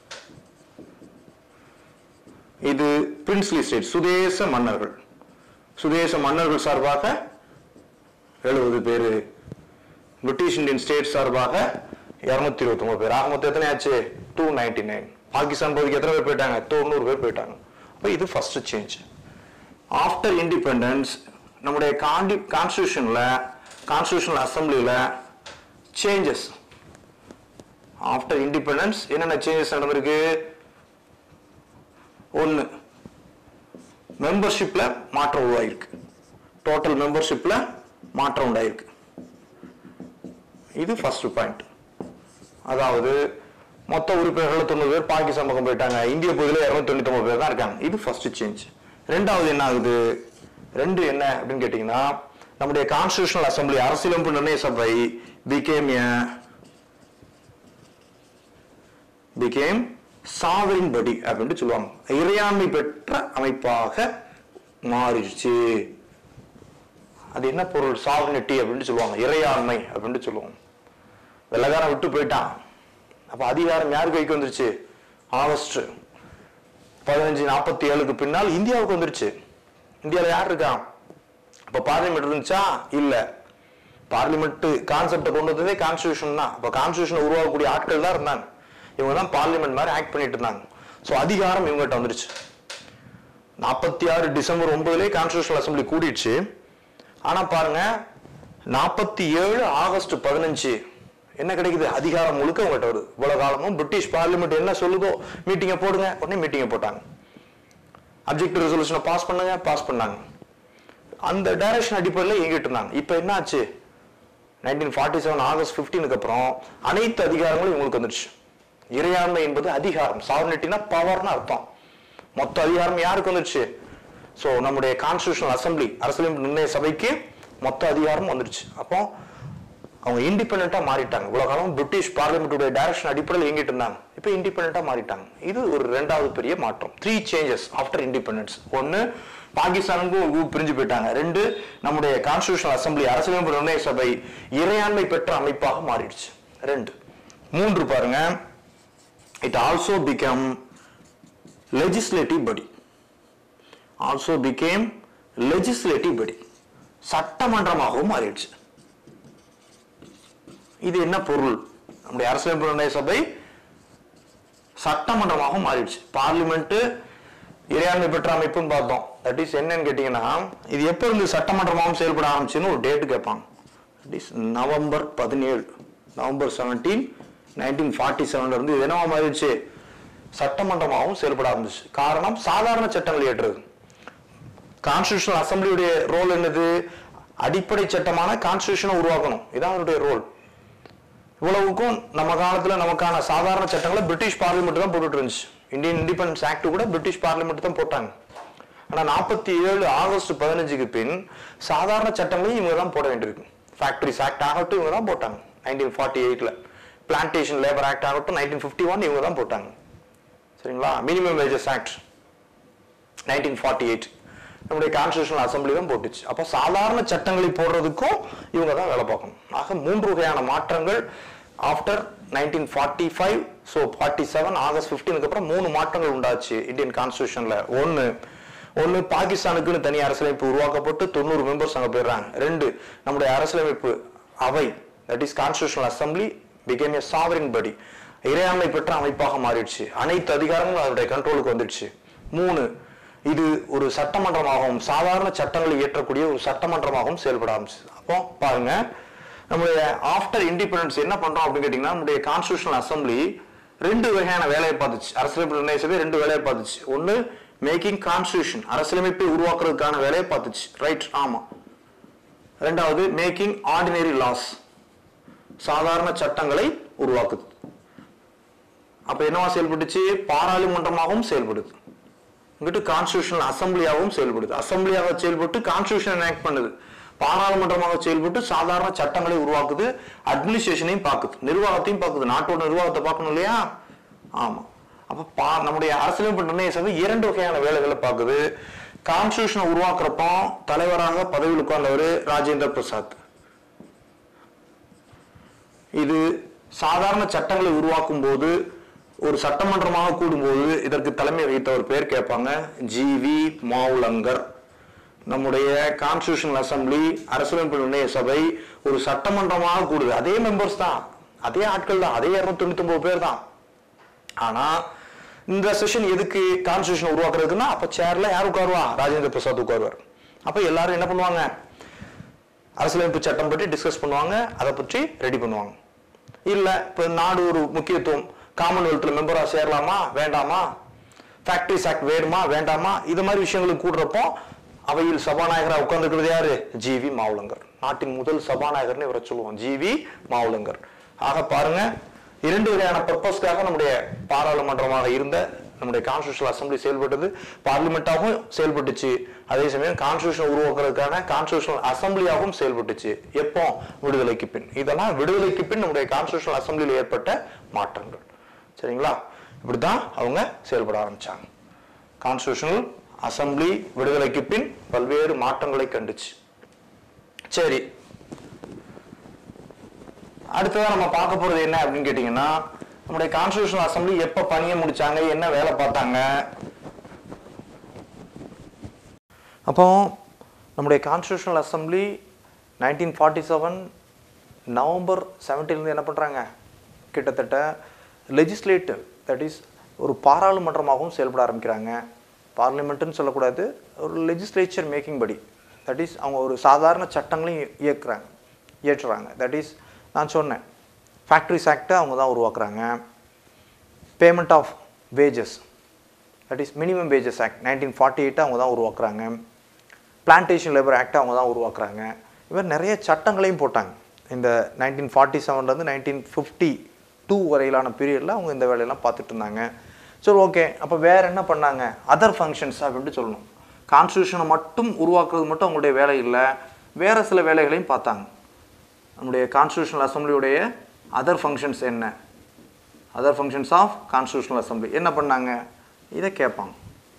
இது பிரின்ஸ்லி ஸ்டேட் சுதேச மன்னர்கள் சுதேச மன்னர்கள் சார்பாக எழுபது பேர் பிரிட்டிஷ் இந்தியன் ஸ்டேட் சார்பாக இருநூத்தி இருபத்தி ஒன்பது பேர் ஆக மொத்தம் எத்தனை ஆச்சு டூ நைன்டி நைன் பாகிஸ்தான் பகுதிக்கு எத்தனை பேர் போயிட்டாங்க தொண்ணூறு பேர் போயிட்டாங்க அப்போ இது ஃபர்ஸ்ட் சேஞ்ச் ஆஃப்டர் இண்டிபெண்டன்ஸ் நம்முடைய காண்டி கான்ஸ்டியூஷன்ல கான்ஸ்டியூஷனல் அசம்பிளியில் சேஞ்சஸ் ஆஃப்டர் இண்டிபெண்டன்ஸ் என்னென்ன சேஞ்சஸ் நடந்திருக்கு ஒன்று மெம்பர்ஷிப்ல மாற்றம் உருவாயிருக்கு டோட்டல் மெம்பர்ஷிப்ல மாற்றம் உண்டாயிருக்கு இது ஃபர்ஸ்ட் பாயிண்ட் அதாவது மொத்த உறுப்பினர்கள் தொண்ணூறு பேர் பாகிஸ்தான் பக்கம் போயிட்டாங்க இந்திய பகுதியில் இருநூத்தி தொண்ணூத்தி ஒன்பது பேர் தான் இருக்காங்க இது ஃபர்ஸ்ட் சேஞ்ச் ரெண்டாவது என்ன ஆகுது ரெண்டு என்ன அப்படின்னு கேட்டீங்கன்னா நம்முடைய கான்ஸ்டியூஷனல் அசம்பிளி அரசியலமைப்பு நிர்ணய சபை பிகேம் பிகேம் சாவரின் படி அப்படின்ட்டு சொல்லுவாங்க இறையாண்மை பெற்ற அமைப்பாக மாறிடுச்சு அது என்ன பொருள் சாவர்னிட்டி அப்படின்ட்டு சொல்லுவாங்க இறையாண்மை அப்படின்ட்டு சொல்லுவாங்க வெள்ளக்காரன் விட்டு போயிட்டான் அப்ப அதிகாரம் யார் கைக்கு வந்துருச்சு ஆகஸ்ட் பதினஞ்சு நாற்பத்தி ஏழுக்கு பின்னால் இந்தியாவுக்கு வந்துருச்சு இந்தியாவில் யார் இருக்கான் அப்ப பார்லிமெண்ட் இருந்துச்சா இல்ல பார்லிமெண்ட் கான்செப்டை கொண்டு வந்ததே கான்ஸ்டியூஷன் தான் அப்ப கான்ஸ்டியூஷன் உருவாக்கக்கூடிய ஆட்கள் தான் இருந்தாங்க இவங்க தான் பார்லிமெண்ட் மாதிரி ஆக்ட் பண்ணிட்டு இருந்தாங்க ஸோ அதிகாரம் இவங்ககிட்ட வந்துருச்சு நாற்பத்தி ஆறு டிசம்பர் ஒன்பதுலேயே கான்ஸ்டியூஷனல் அசம்பிளி கூடிடுச்சு ஆனா பாருங்க நாற்பத்தி ஏழு ஆகஸ்ட் பதினஞ்சு என்ன கிடைக்குது அதிகாரம் முழுக்க உங்கள்கிட்ட வருது இவ்வளவு காலமும் பிரிட்டிஷ் பார்லிமெண்ட் என்ன சொல்லுதோ மீட்டிங்கை போடுங்க உடனே மீட்டிங்கை போட்டாங்க அப்ஜெக்டிவ் ரெசல்யூஷனை பாஸ் பண்ணுங்க பாஸ் பண்ணாங்க அந்த டைரக்ஷன் அடிப்படையில் இயங்கிட்டு இருந்தாங்க இப்போ என்ன ஆச்சு நைன்டீன் ஃபார்ட்டி செவன் ஆகஸ்ட் ஃபிஃப்டீனுக்கு அப்புறம் அனைத்து அதிகாரங்களும் இவங்களுக்கு வந்துருச்சு இறையாண்மை என்பது அதிகாரம் சாவர்னிட்டினா பவர்னு அர்த்தம் மொத்த அதிகாரம் யாருக்கு வந்துருச்சு ஸோ நம்முடைய கான்ஸ்டியூஷனல் அசம்பிளி அரசியலமைப்பு நிர்ணய சபைக்கு மொத்த அதிகாரம் வந்துருச்சு அப்போ அவங்க இண்டிபெண்டா மாறிட்டாங்க இவ்வளவு காலம் பிரிட்டிஷ் பார்லிமெண்ட்டுடைய டைரக்ஷன் அடிப்படையில் இயங்கிட்டு இருந்தாங்க இப்போ இண்டிபெண்டா மாறிட்டாங்க இது ஒரு ரெண்டாவது பெரிய மாற்றம் த்ரீ சேஞ்சஸ் ஆஃப்டர் இண்டிபெண்டன்ஸ் ஒன்னு பாகிஸ்தானுக்கும் ஊ- பிரிஞ்சு போயிட்டாங்க ரெண்டு நம்முடைய கான்ஸ்டியூஷனல் அசம்பிளி அரசியலமைப்பு நிர்ணய சபை இறையாண்மை பெற்ற அமைப்பாக மாறிடுச்சு ரெண்டு மூன்று பாருங்க it also become legislative body also became legislative body சட்டமன்றமாகவும் மாறிடுச்சு இது என்ன பொருள் நம்முடைய அரசியலமைப்பு நிர்ணய சபை சட்டமன்றமாகவும் மாறிடுச்சு பார்லிமெண்ட் இறையாண்மை பெற்ற அமைப்புன்னு பார்த்தோம் தட் இஸ் என்னன்னு கேட்டீங்கன்னா இது எப்போ இருந்து சட்டமன்றமாகவும் செயல்பட ஆரம்பிச்சுன்னு ஒரு டேட் கேட்பாங்க தட் இஸ் நவம்பர் பதினேழு நவம்பர் செவன்டீன் நைன்டீன் ஃபார்ட்டி செவன்ல இருந்து இது என்னவா மாறிடுச்சு சட்டமன்றமாகவும் செயல்பட ஆரம்பிச்சு காரணம் சாதாரண சட்டங்கள் ஏற்றுறது கான்ஸ்டியூஷனல் அசம்பிளியுடைய ரோல் என்னது அடிப்படை சட்டமான கான்ஸ்டியூஷனை உருவாக்கணும் இதான் அவருடைய ரோல் இவ்வளவுக்கும் நம்ம காலத்துல நமக்கான சாதாரண சட்டங்களை பிரிட்டிஷ் பார்லிமெண்ட் தான் போட்டுட்டு இருந்துச்சு இந்தியன் இண்டிபெண்டன்ஸ் ஆக்ட் கூட பிரிட்டிஷ் பார்லிமெண்ட் தான் போட்டாங்க ஆனா நாற்பத்தி ஏழு ஆகஸ்ட் பதினஞ்சுக்கு பின் சாதாரண சட்டங்களையும் இவங்க தான் போட வேண்டியிருக்கு ஃபேக்டரிஸ் ஆக்ட் ஆகட்டும் இவங்க தான் போட்டாங்க நைன்டீன் ஃபார்ட்டி எயிட்ல பிளான்டேஷன் லேபர் ஆக்ட் ஆகட்டும் நைன்டீன் ஃபிஃப்டி ஒன் இவங்க தான் போட்டாங்க சரிங்களா minimum wages act nineteen forty eight நம்முடைய கான்ஸ்டியூஷனல் அசம்பிளி தான் போட்டுச்சு அப்போ சாதாரண சட்டங்களை போடுறதுக்கும் இவங்க தான் வேலை பார்க்கணும் ஆக மூன்று வகையான மாற்றங்கள் after nineteen forty five so forty seven August ஃபிஃப்டீனுக்கு அப்புறம் மூணு மாற்றங்கள் உண்டாச்சு இந்தியன் கான்ஸ்டியூஷன்ல ஒன்று ஒன்று பாகிஸ்தானுக்குன்னு தனி அரசியலமைப்பு உருவாக்கப்பட்டு தொண்ணூறு மெம்பர்ஸ் அங்கே போயிடுறாங்க ரெண்டு நம்முடைய அரசியலமைப்பு அவை that is constitutional assembly became a sovereign body இறையாண்மை பெற்ற அமைப்பாக மாறிடுச்சு அனைத்து அதிகாரங்களும் அதனுடைய கண்ட்ரோலுக்கு வந்துடுச்சு மூணு இது ஒரு சட்டமன்றமாகவும் சாதாரண சட்டங்களை இயற்றக்கூடிய ஒரு சட்டமன்றமாகவும் செயல்பட ஆரம்பிச்சது அப்போ பாருங்க நம்முடைய ஆஃப்டர் இண்டிபெண்டன்ஸ் என்ன பண்றோம் அப்படின்னு கேட்டீங்கன்னா நம்முடைய கான்ஸ்டியூஷனல் அசம்பிளி ரெண்டு வகையான வேலையை பார்த்துச்சு அரசியலமைப்பு நிர்ணய சபை ரெண்டு வேலையை பார்த்துச்சு ஒன்னு மேக்கிங் கான்ஸ்டியூஷன் அரசியலமைப்பை உருவாக்குறதுக்கான வேலையை பார்த்துச்சு ரைட் ஆமா ரெண்டாவது மேக்கிங் ஆர்டினரி லாஸ் சாதாரண சட்டங்களை உருவாக்குது அப்ப என்னவா செயல்பட்டுச்சு பாராளுமன்றமாகவும் செயல்படுது இங்கிட்டு கான்ஸ்டியூஷனல் அசம்பிளியாகவும் செயல்படுது அசம்பிளியாக செயல்பட்டு கான்ஸ்டியூஷன் எனாக்ட் பண்ணுது பாராளுமன்றமாக செயல்பட்டு சாதாரண சட்டங்களை உருவாக்குது அட்மினிஸ்ட்ரேஷனையும் பார்க்குது நிர்வாகத்தையும் பார்க்குது நாட்டோட நிர்வாகத்தை பார்க்கணும் இல்லையா ஆமா அப்ப பா நம்முடைய அரசியலமைப்பு நிர்ணய சபை இரண்டு வகையான வேலைகளை பார்க்குது கான்ஸ்டியூஷனை உருவாக்குறப்போ தலைவராக பதவியில் உட்கார்ந்தவர் ராஜேந்திர பிரசாத் இது சாதாரண சட்டங்களை உருவாக்கும் போது ஒரு சட்டமன்றமாக கூடும்போது இதற்கு தலைமை வகித்த ஒரு பேர் கேட்பாங்க ஜி வி மாவுலங்கர் நம்முடைய கான்ஸ்டியூஷனல் அசம்பிளி அரசியலமைப்பு நிர்ணய சபை ஒரு சட்டமன்றமாக கூடுது அதே மெம்பர்ஸ் தான் அதே ஆட்கள் தான் அதே இருநூத்தி தொண்ணூத்தி ஒன்பது பேர் தான் ஆனா இந்த செஷன் எதுக்கு கான்ஸ்டியூஷன் உருவாக்குறதுக்குன்னா அப்ப சேர்ல யார் உட்காருவா ராஜேந்திர பிரசாத் உட்காருவார் அப்ப எல்லாரும் என்ன பண்ணுவாங்க அரசியலமைப்பு சட்டம் பற்றி டிஸ்கஸ் பண்ணுவாங்க அதை பற்றி ரெடி பண்ணுவாங்க இல்ல இப்ப நாடு ஒரு முக்கியத்துவம் காமன்வெல்த்ல மெம்பரா சேரலாமா வேண்டாமா ஃபேக்டரிஸ் ஆக்ட் வேணுமா வேண்டாமா இது மாதிரி விஷயங்களுக்கு கூடுறப்போ அவையில் சபாநாயகரா உட்கார்ந்துருக்கிறது யாரு ஜி வி மாவுலங்கர் நாட்டின் முதல் சபாநாயகர்னு இவரை சொல்லுவோம் ஜி வி மாவுலங்கர் ஆக பாருங்க இரண்டு வகையான பர்பஸ்க்காக நம்முடைய பாராளுமன்றமாக இருந்த நம்முடைய கான்ஸ்டியூஷனல் அசம்பிளி செயல்பட்டது பார்லிமெண்டாகவும் செயல்பட்டுச்சு அதே சமயம் கான்ஸ்டியூஷன் உருவாக்குறதுக்கான கான்ஸ்டியூஷனல் அசம்பிளியாகவும் செயல்பட்டுச்சு எப்போ விடுதலைக்கு பின் இதெல்லாம் விடுதலைக்கு பின் நம்முடைய கான்ஸ்டியூஷனல் அசம்பிளியில் ஏற்பட்ட மாற்றங்கள் சரிங்களா இப்படிதான் அவங்க செயல்பட ஆரம்பிச்சாங்க கான்ஸ்டியூஷனல் அசம்பிளி விடுதலைக்கு பின் பல்வேறு மாற்றங்களை கண்டுச்சு சரி அடுத்ததா நம்ம பார்க்க போறது என்ன அப்படின்னு கேட்டீங்கன்னா நம்முடைய கான்ஸ்டியூஷனல் அசம்பிளி எப்ப பணியை முடிச்சாங்க என்ன வேலை பார்த்தாங்க அப்போ நம்முடைய constitutional assembly nineteen forty seven November செவன்டீன்லேருந்து என்ன பண்ணுறாங்க கிட்டத்தட்ட லெஜிஸ்லேட்டிவ் தட் இஸ் ஒரு பாராளுமன்றமாகவும் செயல்பட ஆரம்பிக்கிறாங்க பார்லிமெண்ட்டுன்னு சொல்லக்கூடாது ஒரு legislature making body that is அவங்க ஒரு சாதாரண சட்டங்களையும் இயக்குறாங்க இயற்றுறாங்க தட் இஸ் நான் சொன்னேன் ஃபேக்ட்ரிஸ் ஆக்டை அவங்க தான் உருவாக்குறாங்க payment of wages that is minimum wages act nineteen forty எயிட்டை அவங்க தான் உருவாக்குறாங்க பிளான்டேஷன் லேபர் ஆக்டை அவங்க தான் உருவாக்குறாங்க இவர் நிறைய சட்டங்களையும் போட்டாங்க இந்த நைன்டீன் ஃபார்ட்டி செவன்லேருந்து நைன்டீன் ஃபிஃப்டி டூ வரையிலான பீரியடில் அவங்க இந்த வேலையெல்லாம் பார்த்துட்டு இருந்தாங்க சரி ஓகே அப்போ வேற என்ன பண்ணாங்க அதர் ஃபங்க்ஷன்ஸ் அப்படின்ட்டு சொல்லணும் கான்ஸ்டியூஷனை மட்டும் உருவாக்குறது மட்டும் அவங்களுடைய வேலை இல்லை வேற சில வேலைகளையும் பார்த்தாங்க நம்முடைய கான்ஸ்டியூஷனல் அசம்பிளியுடைய அதர் ஃபங்க்ஷன்ஸ் என்ன other functions of constitutional assembly என்ன பண்ணாங்க இதை கேட்பாங்க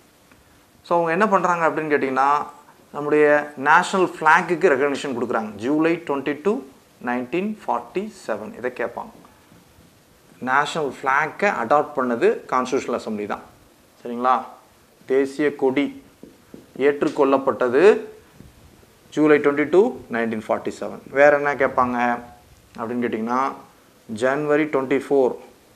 ஸோ அவங்க என்ன பண்ணுறாங்க அப்படின்னு கேட்டிங்கன்னா நம்முடைய நேஷ்னல் ஃப்ளாக்குக்கு ரெகக்னிஷன் கொடுக்குறாங்க July twenty two nineteen forty seven இதை கேட்பாங்க நேஷ்னல் ஃப்ளாக்கை அடாப்ட் பண்ணது கான்ஸ்டியூஷனல் அசம்பிளி தான் சரிங்களா தேசிய கொடி ஏற்றுக்கொள்ளப்பட்டது July twenty two nineteen forty seven வேறு என்ன கேட்பாங்க அப்படின்னு கேட்டிங்கன்னா ஜனவரி டுவெண்ட்டி ஃபோர்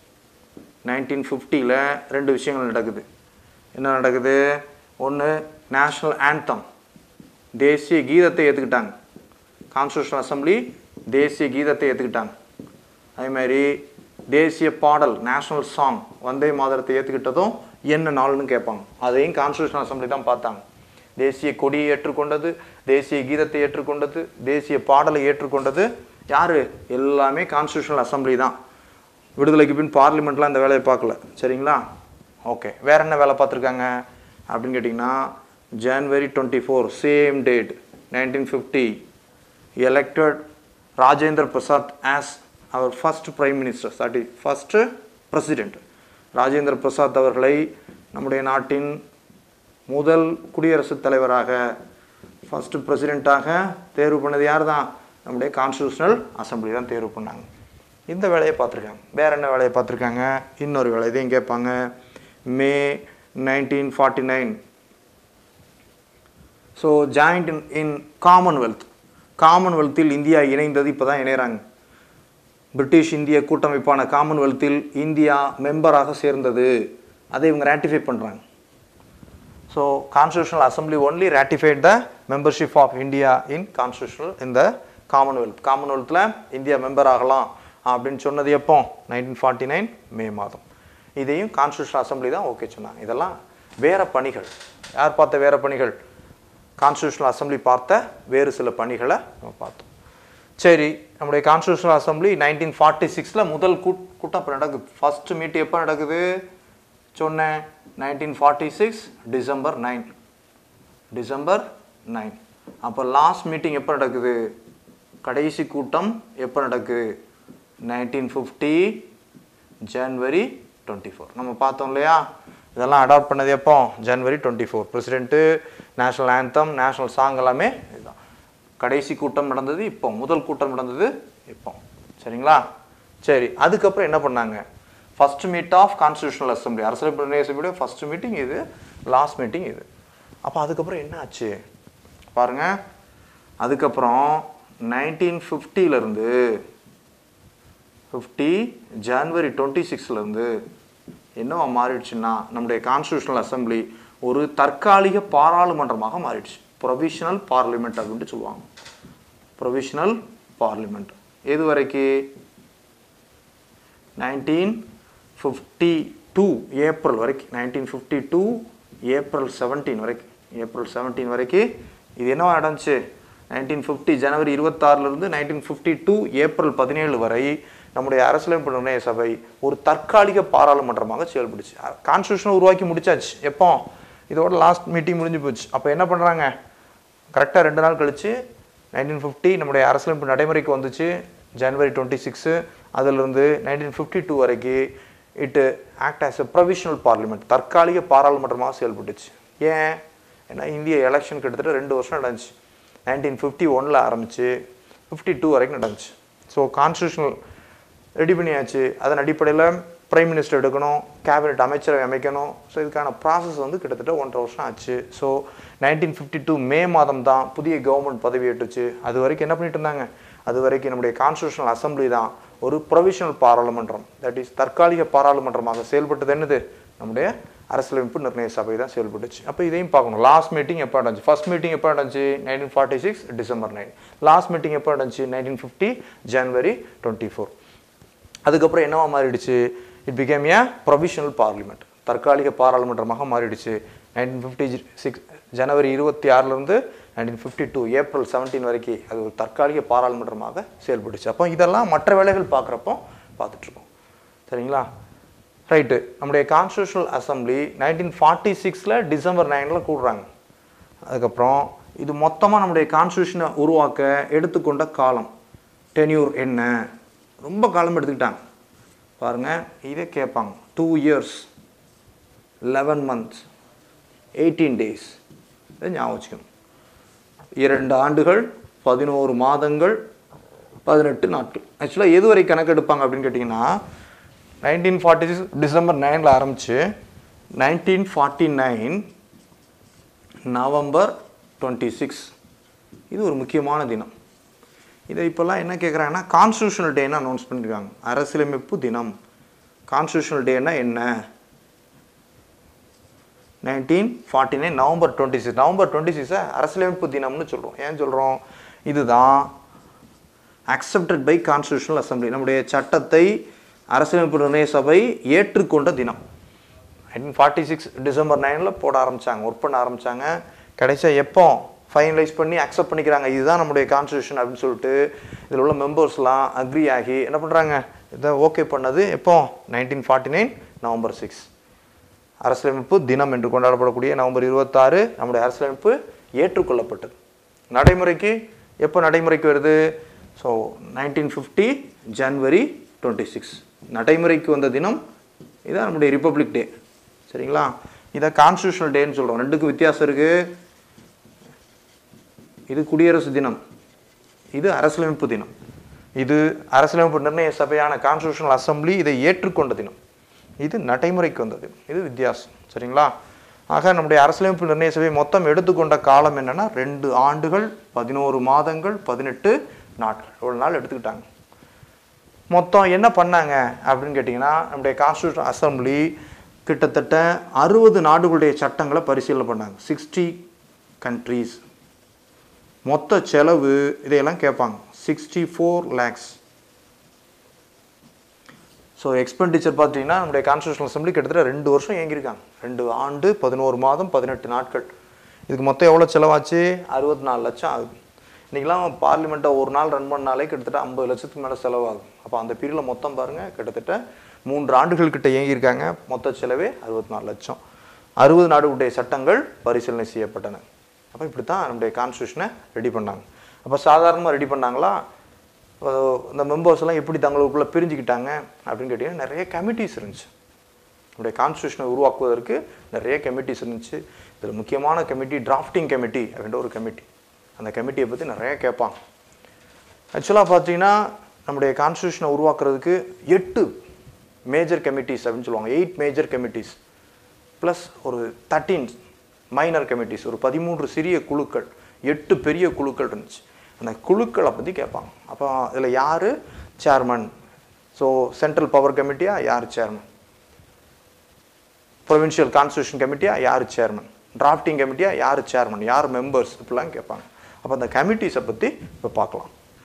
நைன்டீன் ஃபிஃப்டியில் ரெண்டு விஷயங்கள் நடக்குது என்ன நடக்குது ஒன்று நேஷ்னல் ஆந்தம் தேசிய கீதத்தை ஏற்றுக்கிட்டாங்க கான்ஸ்டியூஷனல் அசம்பிளி தேசிய கீதத்தை ஏற்றுக்கிட்டாங்க அதே மாதிரி தேசிய பாடல் நேஷ்னல் சாங் வந்தே மாதரத்தை ஏற்றுக்கிட்டதும் என்ன நாள்னு கேட்பாங்க அதையும் கான்ஸ்டியூஷனல் அசம்பிளி தான் பார்த்தாங்க தேசிய கொடியை ஏற்றுக்கொண்டது தேசிய கீதத்தை ஏற்றுக்கொண்டது தேசிய பாடலை ஏற்றுக்கொண்டது யாரு எல்லாமே கான்ஸ்டியூஷனல் அசம்பிளி தான் விடுதலைக்கு பின் பார்லிமெண்ட்லாம் இந்த வேலையை பார்க்கல சரிங்களா ஓகே வேற என்ன வேலை பார்த்துருக்காங்க அப்படின்னு கேட்டிங்கன்னா January twenty four same date nineteen fifty elected Rajendra Prasad as our first prime minister that is first president Rajendra Prasad அவர்களை நம்முடைய நாட்டின் முதல் குடியரசுத் தலைவராக ஃபர்ஸ்ட் பிரசிடெண்ட்டாக தேர்வு பண்ணது யார் தான் நம்முடைய கான்ஸ்டியூஷனல் அசம்பிளி தான் தேர்வு பண்ணாங்க இந்த வேலையை பார்த்துருக்காங்க வேற என்ன வேலையை பார்த்துருக்காங்க இன்னொரு வேலை இதையும் கேட்பாங்க May nineteen forty nine so joined in in Commonwealth காமன்வெல்த்தில் இந்தியா இணைந்தது இப்போ தான் இணைகிறாங்க பிரிட்டிஷ் இந்திய கூட்டமைப்பான காமன்வெல்த்தில் இந்தியா மெம்பராக சேர்ந்தது அதை இவங்க ராட்டிஃபை பண்ணுறாங்க so constitutional assembly only ratified the membership of India in constitutional இந்த காமன்வெல்த் காமன்வெல்த்தில் இந்தியா மெம்பர் ஆகலாம் அப்படின்னு சொன்னது எப்போ நைன்டீன் ஃபார்ட்டி நைன் மே மாதம் இதையும் கான்ஸ்டியூஷனல் அசம்பிளி தான் ஓகே சொன்னாங்க இதெல்லாம் வேற பணிகள் யார் பார்த்த வேற பணிகள் கான்ஸ்டியூஷனல் அசம்பிளி பார்த்த வேறு சில பணிகளை நம்ம பார்த்தோம் சரி நம்முடைய கான்ஸ்டியூஷனல் அசம்பிளி நைன்டீன் ஃபார்ட்டி சிக்ஸில் முதல் கூட் கூட்டம் அப்போ நடக்குது ஃபர்ஸ்ட் மீட் எப்போ நடக்குது சொன்னேன் nineteen forty six December nine December nine அப்போ லாஸ்ட் மீட்டிங் எப்போ நடக்குது கடைசி கூட்டம் எப்போ நடக்குது nineteen fifty January twenty four நம்ம பார்த்தோம் இல்லையா இதெல்லாம் அடாப்ட் பண்ணது எப்போ January twenty four president national anthem national song எல்லாமே இதுதான் கடைசி கூட்டம் நடந்தது இப்போ முதல் கூட்டம் நடந்தது இப்போ சரிங்களா சரி அதுக்கப்புறம் என்ன பண்ணாங்க first meet of constitutional assembly அரசியல் அசம்பிளியோட ஃபர்ஸ்ட் மீட்டிங் இது லாஸ்ட் மீட்டிங் இது அப்போ அதுக்கப்புறம் என்ன ஆச்சு பாருங்க அதுக்கப்புறம் நைன்டீன் ஃபிஃப்டியிலேருந்து ஃபிஃப்டி ஜான்வரி டுவெண்ட்டி சிக்ஸ்லேருந்து என்னவா மாறிடுச்சுன்னா நம்முடைய கான்ஸ்டியூஷனல் அசம்பிளி ஒரு தற்காலிக பாராளுமன்றமாக மாறிடுச்சு ப்ரொவிஷனல் பார்லிமெண்ட் அப்படின்ட்டு சொல்லுவாங்க ப்ரொவிஷனல் பார்லிமெண்ட் எது வரைக்கும் நைன்டீன் ஃபிஃப்டி டூ ஏப்ரல் வரைக்கும் nineteen fifty two April seventeen வரைக்கும் ஏப்ரல் செவன்டீன் வரைக்கும் இது என்னவா நடந்துச்சு நைன்டீன் ஃபிஃப்டி ஜனவரி இருபத்தாறுலேருந்து நைன்டீன் ஃபிஃப்டி டூ ஏப்ரல் பதினேழு வரை நம்முடைய அரசியலமைப்பு நிர்ணய சபை ஒரு தற்காலிக பாராளுமன்றமாக செயல்படுச்சு கான்ஸ்டியூஷன் உருவாக்கி முடிச்சாச்சு எப்போ இதோட லாஸ்ட் மீட்டிங் முடிஞ்சு போச்சு அப்போ என்ன பண்ணுறாங்க கரெக்டாக ரெண்டு நாள் கழிச்சு நைன்டீன் ஃபிஃப்டி நம்முடைய அரசியலமைப்பு நடைமுறைக்கு வந்துச்சு ஜனவரி டுவெண்ட்டி சிக்ஸு அதிலிருந்து நைன்டீன் ஃபிஃப்டி டூ வரைக்கும் it act as a provisional parliament தற்காலிக பாராளுமன்றமாக செயல்பட்டுச்சு ஏன் ஏன்னா இந்திய எலெக்ஷன் கிட்டத்தட்ட ரெண்டு வருஷம் நடந்துச்சு நைன்டீன் ஃபிஃப்டி ஒனில் ஆரம்பிச்சு ஃபிஃப்டி டூ வரைக்கும் நடந்துச்சு ஸோ கான்ஸ்டியூஷனல் ரெடி பண்ணியாச்சு அதன் அடிப்படையில் பிரைம் மினிஸ்டர் எடுக்கணும் கேபினெட் அமைச்சரை அமைக்கணும் ஸோ இதுக்கான ப்ராசஸ் வந்து கிட்டத்தட்ட ஒன்றரை வருஷம் ஆச்சு so nineteen fifty two May மாதம் தான் புதிய கவர்மெண்ட் பதவியேற்றுச்சு அது வரைக்கும் என்ன பண்ணிட்டு இருந்தாங்க அது வரைக்கும் நம்முடைய கான்ஸ்டியூஷனல் அசம்பிளி தான் ஒரு ப்ரொவிஷனல் பாராளுமன்றம் தட் இஸ் தற்காலிக பாராளுமன்றமாக செயல்பட்டது என்னது நம்முடைய அரசியலமைப்பு நிர்ணய சபை தான் செயல்பட்டுச்சு அப்போ இதையும் பார்க்கணும் லாஸ்ட் மீட்டிங் எப்போ நடந்துச்சு ஃபர்ஸ்ட் மீட்டிங் எப்போ நடந்துச்சு nineteen forty six December nine last meeting எப்போ நடந்துச்சு nineteen fifty January twenty four அதுக்கப்புறம் என்னவா மாறிடுச்சு it became a provisional parliament தற்காலிக பாராளுமன்றமாக மாறிடுச்சு நைன்டீன் ஃபிஃப்டி சிக்ஸ் ஜனவரி இருபத்தி ஆறுலேருந்து nineteen fifty two April seventeen வரைக்கும் அது ஒரு தற்காலிக பாராளுமன்றமாக செயல்பட்டுச்சு அப்போ இதெல்லாம் மற்ற வேலைகள் பார்க்குறப்போ பார்த்துட்ருக்கோம் சரிங்களா ரைட்டு நம்முடைய கான்ஸ்டியூஷனல் அசம்பிளி நைன்டீன் ஃபார்ட்டி சிக்ஸில் டிசம்பர் நைனில் கூடுறாங்க அதுக்கப்புறம் இது மொத்தமாக நம்முடைய கான்ஸ்டியூஷனை உருவாக்க எடுத்துக்கொண்ட காலம் டென்யூர் என்ன ரொம்ப காலம் எடுத்துக்கிட்டாங்க பாருங்கள் இதே கேட்பாங்க two years eleven months eighteen days இதை ஞாபகம் வச்சுக்கணும் இரண்டு ஆண்டுகள் பதினோரு மாதங்கள் பதினெட்டு நாட்கள் ஆக்சுவலாக எது வரை கணக்கு எடுப்பாங்க அப்படின்னு கேட்டிங்கன்னா நைன்டீன் ஃபார்ட்டி சிக்ஸ் டிசம்பர் நைனில் ஆரம்பித்து nineteen forty nine November twenty six இது ஒரு முக்கியமான தினம் இதை இப்போல்லாம் என்ன கேட்குறாங்கன்னா கான்ஸ்டியூஷனல் டேன்னு அனௌன்ஸ் பண்ணியிருக்காங்க அரசியலமைப்பு தினம் கான்ஸ்டியூஷனல் டேன்னா என்ன nineteen forty nine November twenty six November twenty சிக்ஸை அரசியலமைப்பு தினம்னு சொல்கிறோம் ஏன் சொல்கிறோம் இதுதான் அக்செப்டட் பை கான்ஸ்டியூஷனல் அசம்பிளி நம்முடைய சட்டத்தை அரசியலமைப்பு நிர்ணய சபை ஏற்றுக்கொண்ட தினம் நைன்டீன் ஃபார்ட்டி சிக்ஸ் டிசம்பர் நைனில் போட ஆரம்பித்தாங்க ஒர்க் பண்ண ஆரம்பித்தாங்க கடைசியாக எப்போ ஃபைனலைஸ் பண்ணி அக்செப்ட் பண்ணிக்கிறாங்க இதுதான் நம்முடைய கான்ஸ்டியூஷன் அப்படின்னு சொல்லிட்டு இதில் உள்ள மெம்பர்ஸ்லாம் அக்ரி ஆகி என்ன பண்ணுறாங்க இதை ஓகே பண்ணது எப்போ nineteen forty nine November six அரசியலமைப்பு தினம் என்று கொண்டாடப்படக்கூடிய நவம்பர் இருபத்தாறு நம்முடைய அரசியலமைப்பு ஏற்றுக்கொள்ளப்பட்டது நடைமுறைக்கு எப்போ நடைமுறைக்கு வருது so nineteen fifty January twenty six நடைமுறைக்கு வந்த தினம் இதான் நம்முடைய ரிப்பப்ளிக் டே சரிங்களா இதை கான்ஸ்டியூஷனல் டேன்னு சொல்கிறோம் ரெண்டுக்கும் வித்தியாசம் இருக்குது இது குடியரசு தினம் இது அரசியலமைப்பு தினம் இது அரசியலமைப்பு நிர்ணய சபையான கான்ஸ்டியூஷனல் அசம்பிளி இதை ஏற்றுக்கொண்ட தினம் இது நடைமுறைக்கு வந்தது இது வித்தியாசம் சரிங்களா ஆக நம்முடைய அரசியலமைப்பு நிர்ணய சபை மொத்தம் எடுத்துக்கொண்ட காலம் என்னன்னா ரெண்டு ஆண்டுகள் பதினோரு மாதங்கள் பதினெட்டு நாட்கள் இவ்வளோ நாள் எடுத்துக்கிட்டாங்க மொத்தம் என்ன பண்ணாங்க அப்படின்னு கேட்டிங்கன்னா நம்முடைய கான்ஸ்டியூஷன் அசம்பிளி கிட்டத்தட்ட அறுபது நாடுகளுடைய சட்டங்களை பரிசீலனை பண்ணாங்க சிக்ஸ்டி கண்ட்ரீஸ் மொத்த செலவு இதையெல்லாம் கேட்பாங்க sixty four lakhs so expenditure பார்த்தீங்கன்னா நம்முடைய கான்ஸ்டியூஷனல் அசம்பிளி கிட்டத்தட்ட ரெண்டு வருஷம் இயங்கியிருக்காங்க ரெண்டு ஆண்டு பதினோரு மாதம் பதினெட்டு நாட்கள் இதுக்கு மொத்தம் எவ்வளோ செலவாச்சு அறுபத்தி நாலு லட்சம் ஆகுது இன்றைக்கெலாம் பார்லிமெண்ட்டை ஒரு நாள் ரன் பண்ணாலே கிட்டத்தட்ட ஐம்பது லட்சத்துக்கு மேலே செலவாகும் அப்போ அந்த பீரியடில் மொத்தம் பாருங்கள் கிட்டத்தட்ட மூன்று ஆண்டுகள் கிட்ட இயங்கியிருக்காங்க மொத்த செலவே அறுபத்தி நாலு லட்சம் அறுபது நாடுகளுடைய சட்டங்கள் பரிசீலனை செய்யப்பட்டன அப்போ இப்படி தான் நம்முடைய கான்ஸ்டியூஷனை ரெடி பண்ணாங்க அப்போ சாதாரணமாக ரெடி பண்ணாங்களா அஹ் இந்த மெம்பர்ஸ் எல்லாம் எப்படி தங்களுக்குள்ளே பிரிஞ்சுக்கிட்டாங்க அப்படின்னு கேட்டிங்கன்னா நிறைய கமிட்டிஸ் இருந்துச்சு நம்முடைய கான்ஸ்டியூஷனை உருவாக்குவதற்கு நிறைய கமிட்டிஸ் இருந்துச்சு இதில் முக்கியமான கமிட்டி டிராஃப்டிங் கமிட்டி அப்படின்ற ஒரு கமிட்டி அந்த கமிட்டியை பற்றி நிறைய கேட்பாங்க ஆக்சுவலாக பார்த்தீங்கன்னா நம்முடைய கான்ஸ்டியூஷனை உருவாக்குறதுக்கு எட்டு மேஜர் கமிட்டிஸ் அப்படின்னு சொல்லுவாங்க எயிட் மேஜர் கமிட்டிஸ் ப்ளஸ் ஒரு தேர்ட்டீன் மைனர் கமிட்டிஸ் ஒரு பதிமூன்று சிறிய குழுக்கள் எட்டு பெரிய குழுக்கள் இருந்துச்சு அந்த குழுக்களை பற்றி கேட்பாங்க அப்போ இதில் யார் சேர்மன் ஸோ சென்ட்ரல் பவர் கமிட்டியா யார் சேர்மன் ப்ரொவின்ஷியல் கான்ஸ்டியூஷன் கமிட்டியா யார் சேர்மன் டிராஃப்டிங் கமிட்டியா யார் சேர்மன் யார் மெம்பர்ஸ் இப்படிலாம் கேட்பாங்க அப்போ அந்த கமிட்டிஸை பற்றி இப்போ பார்க்கலாம்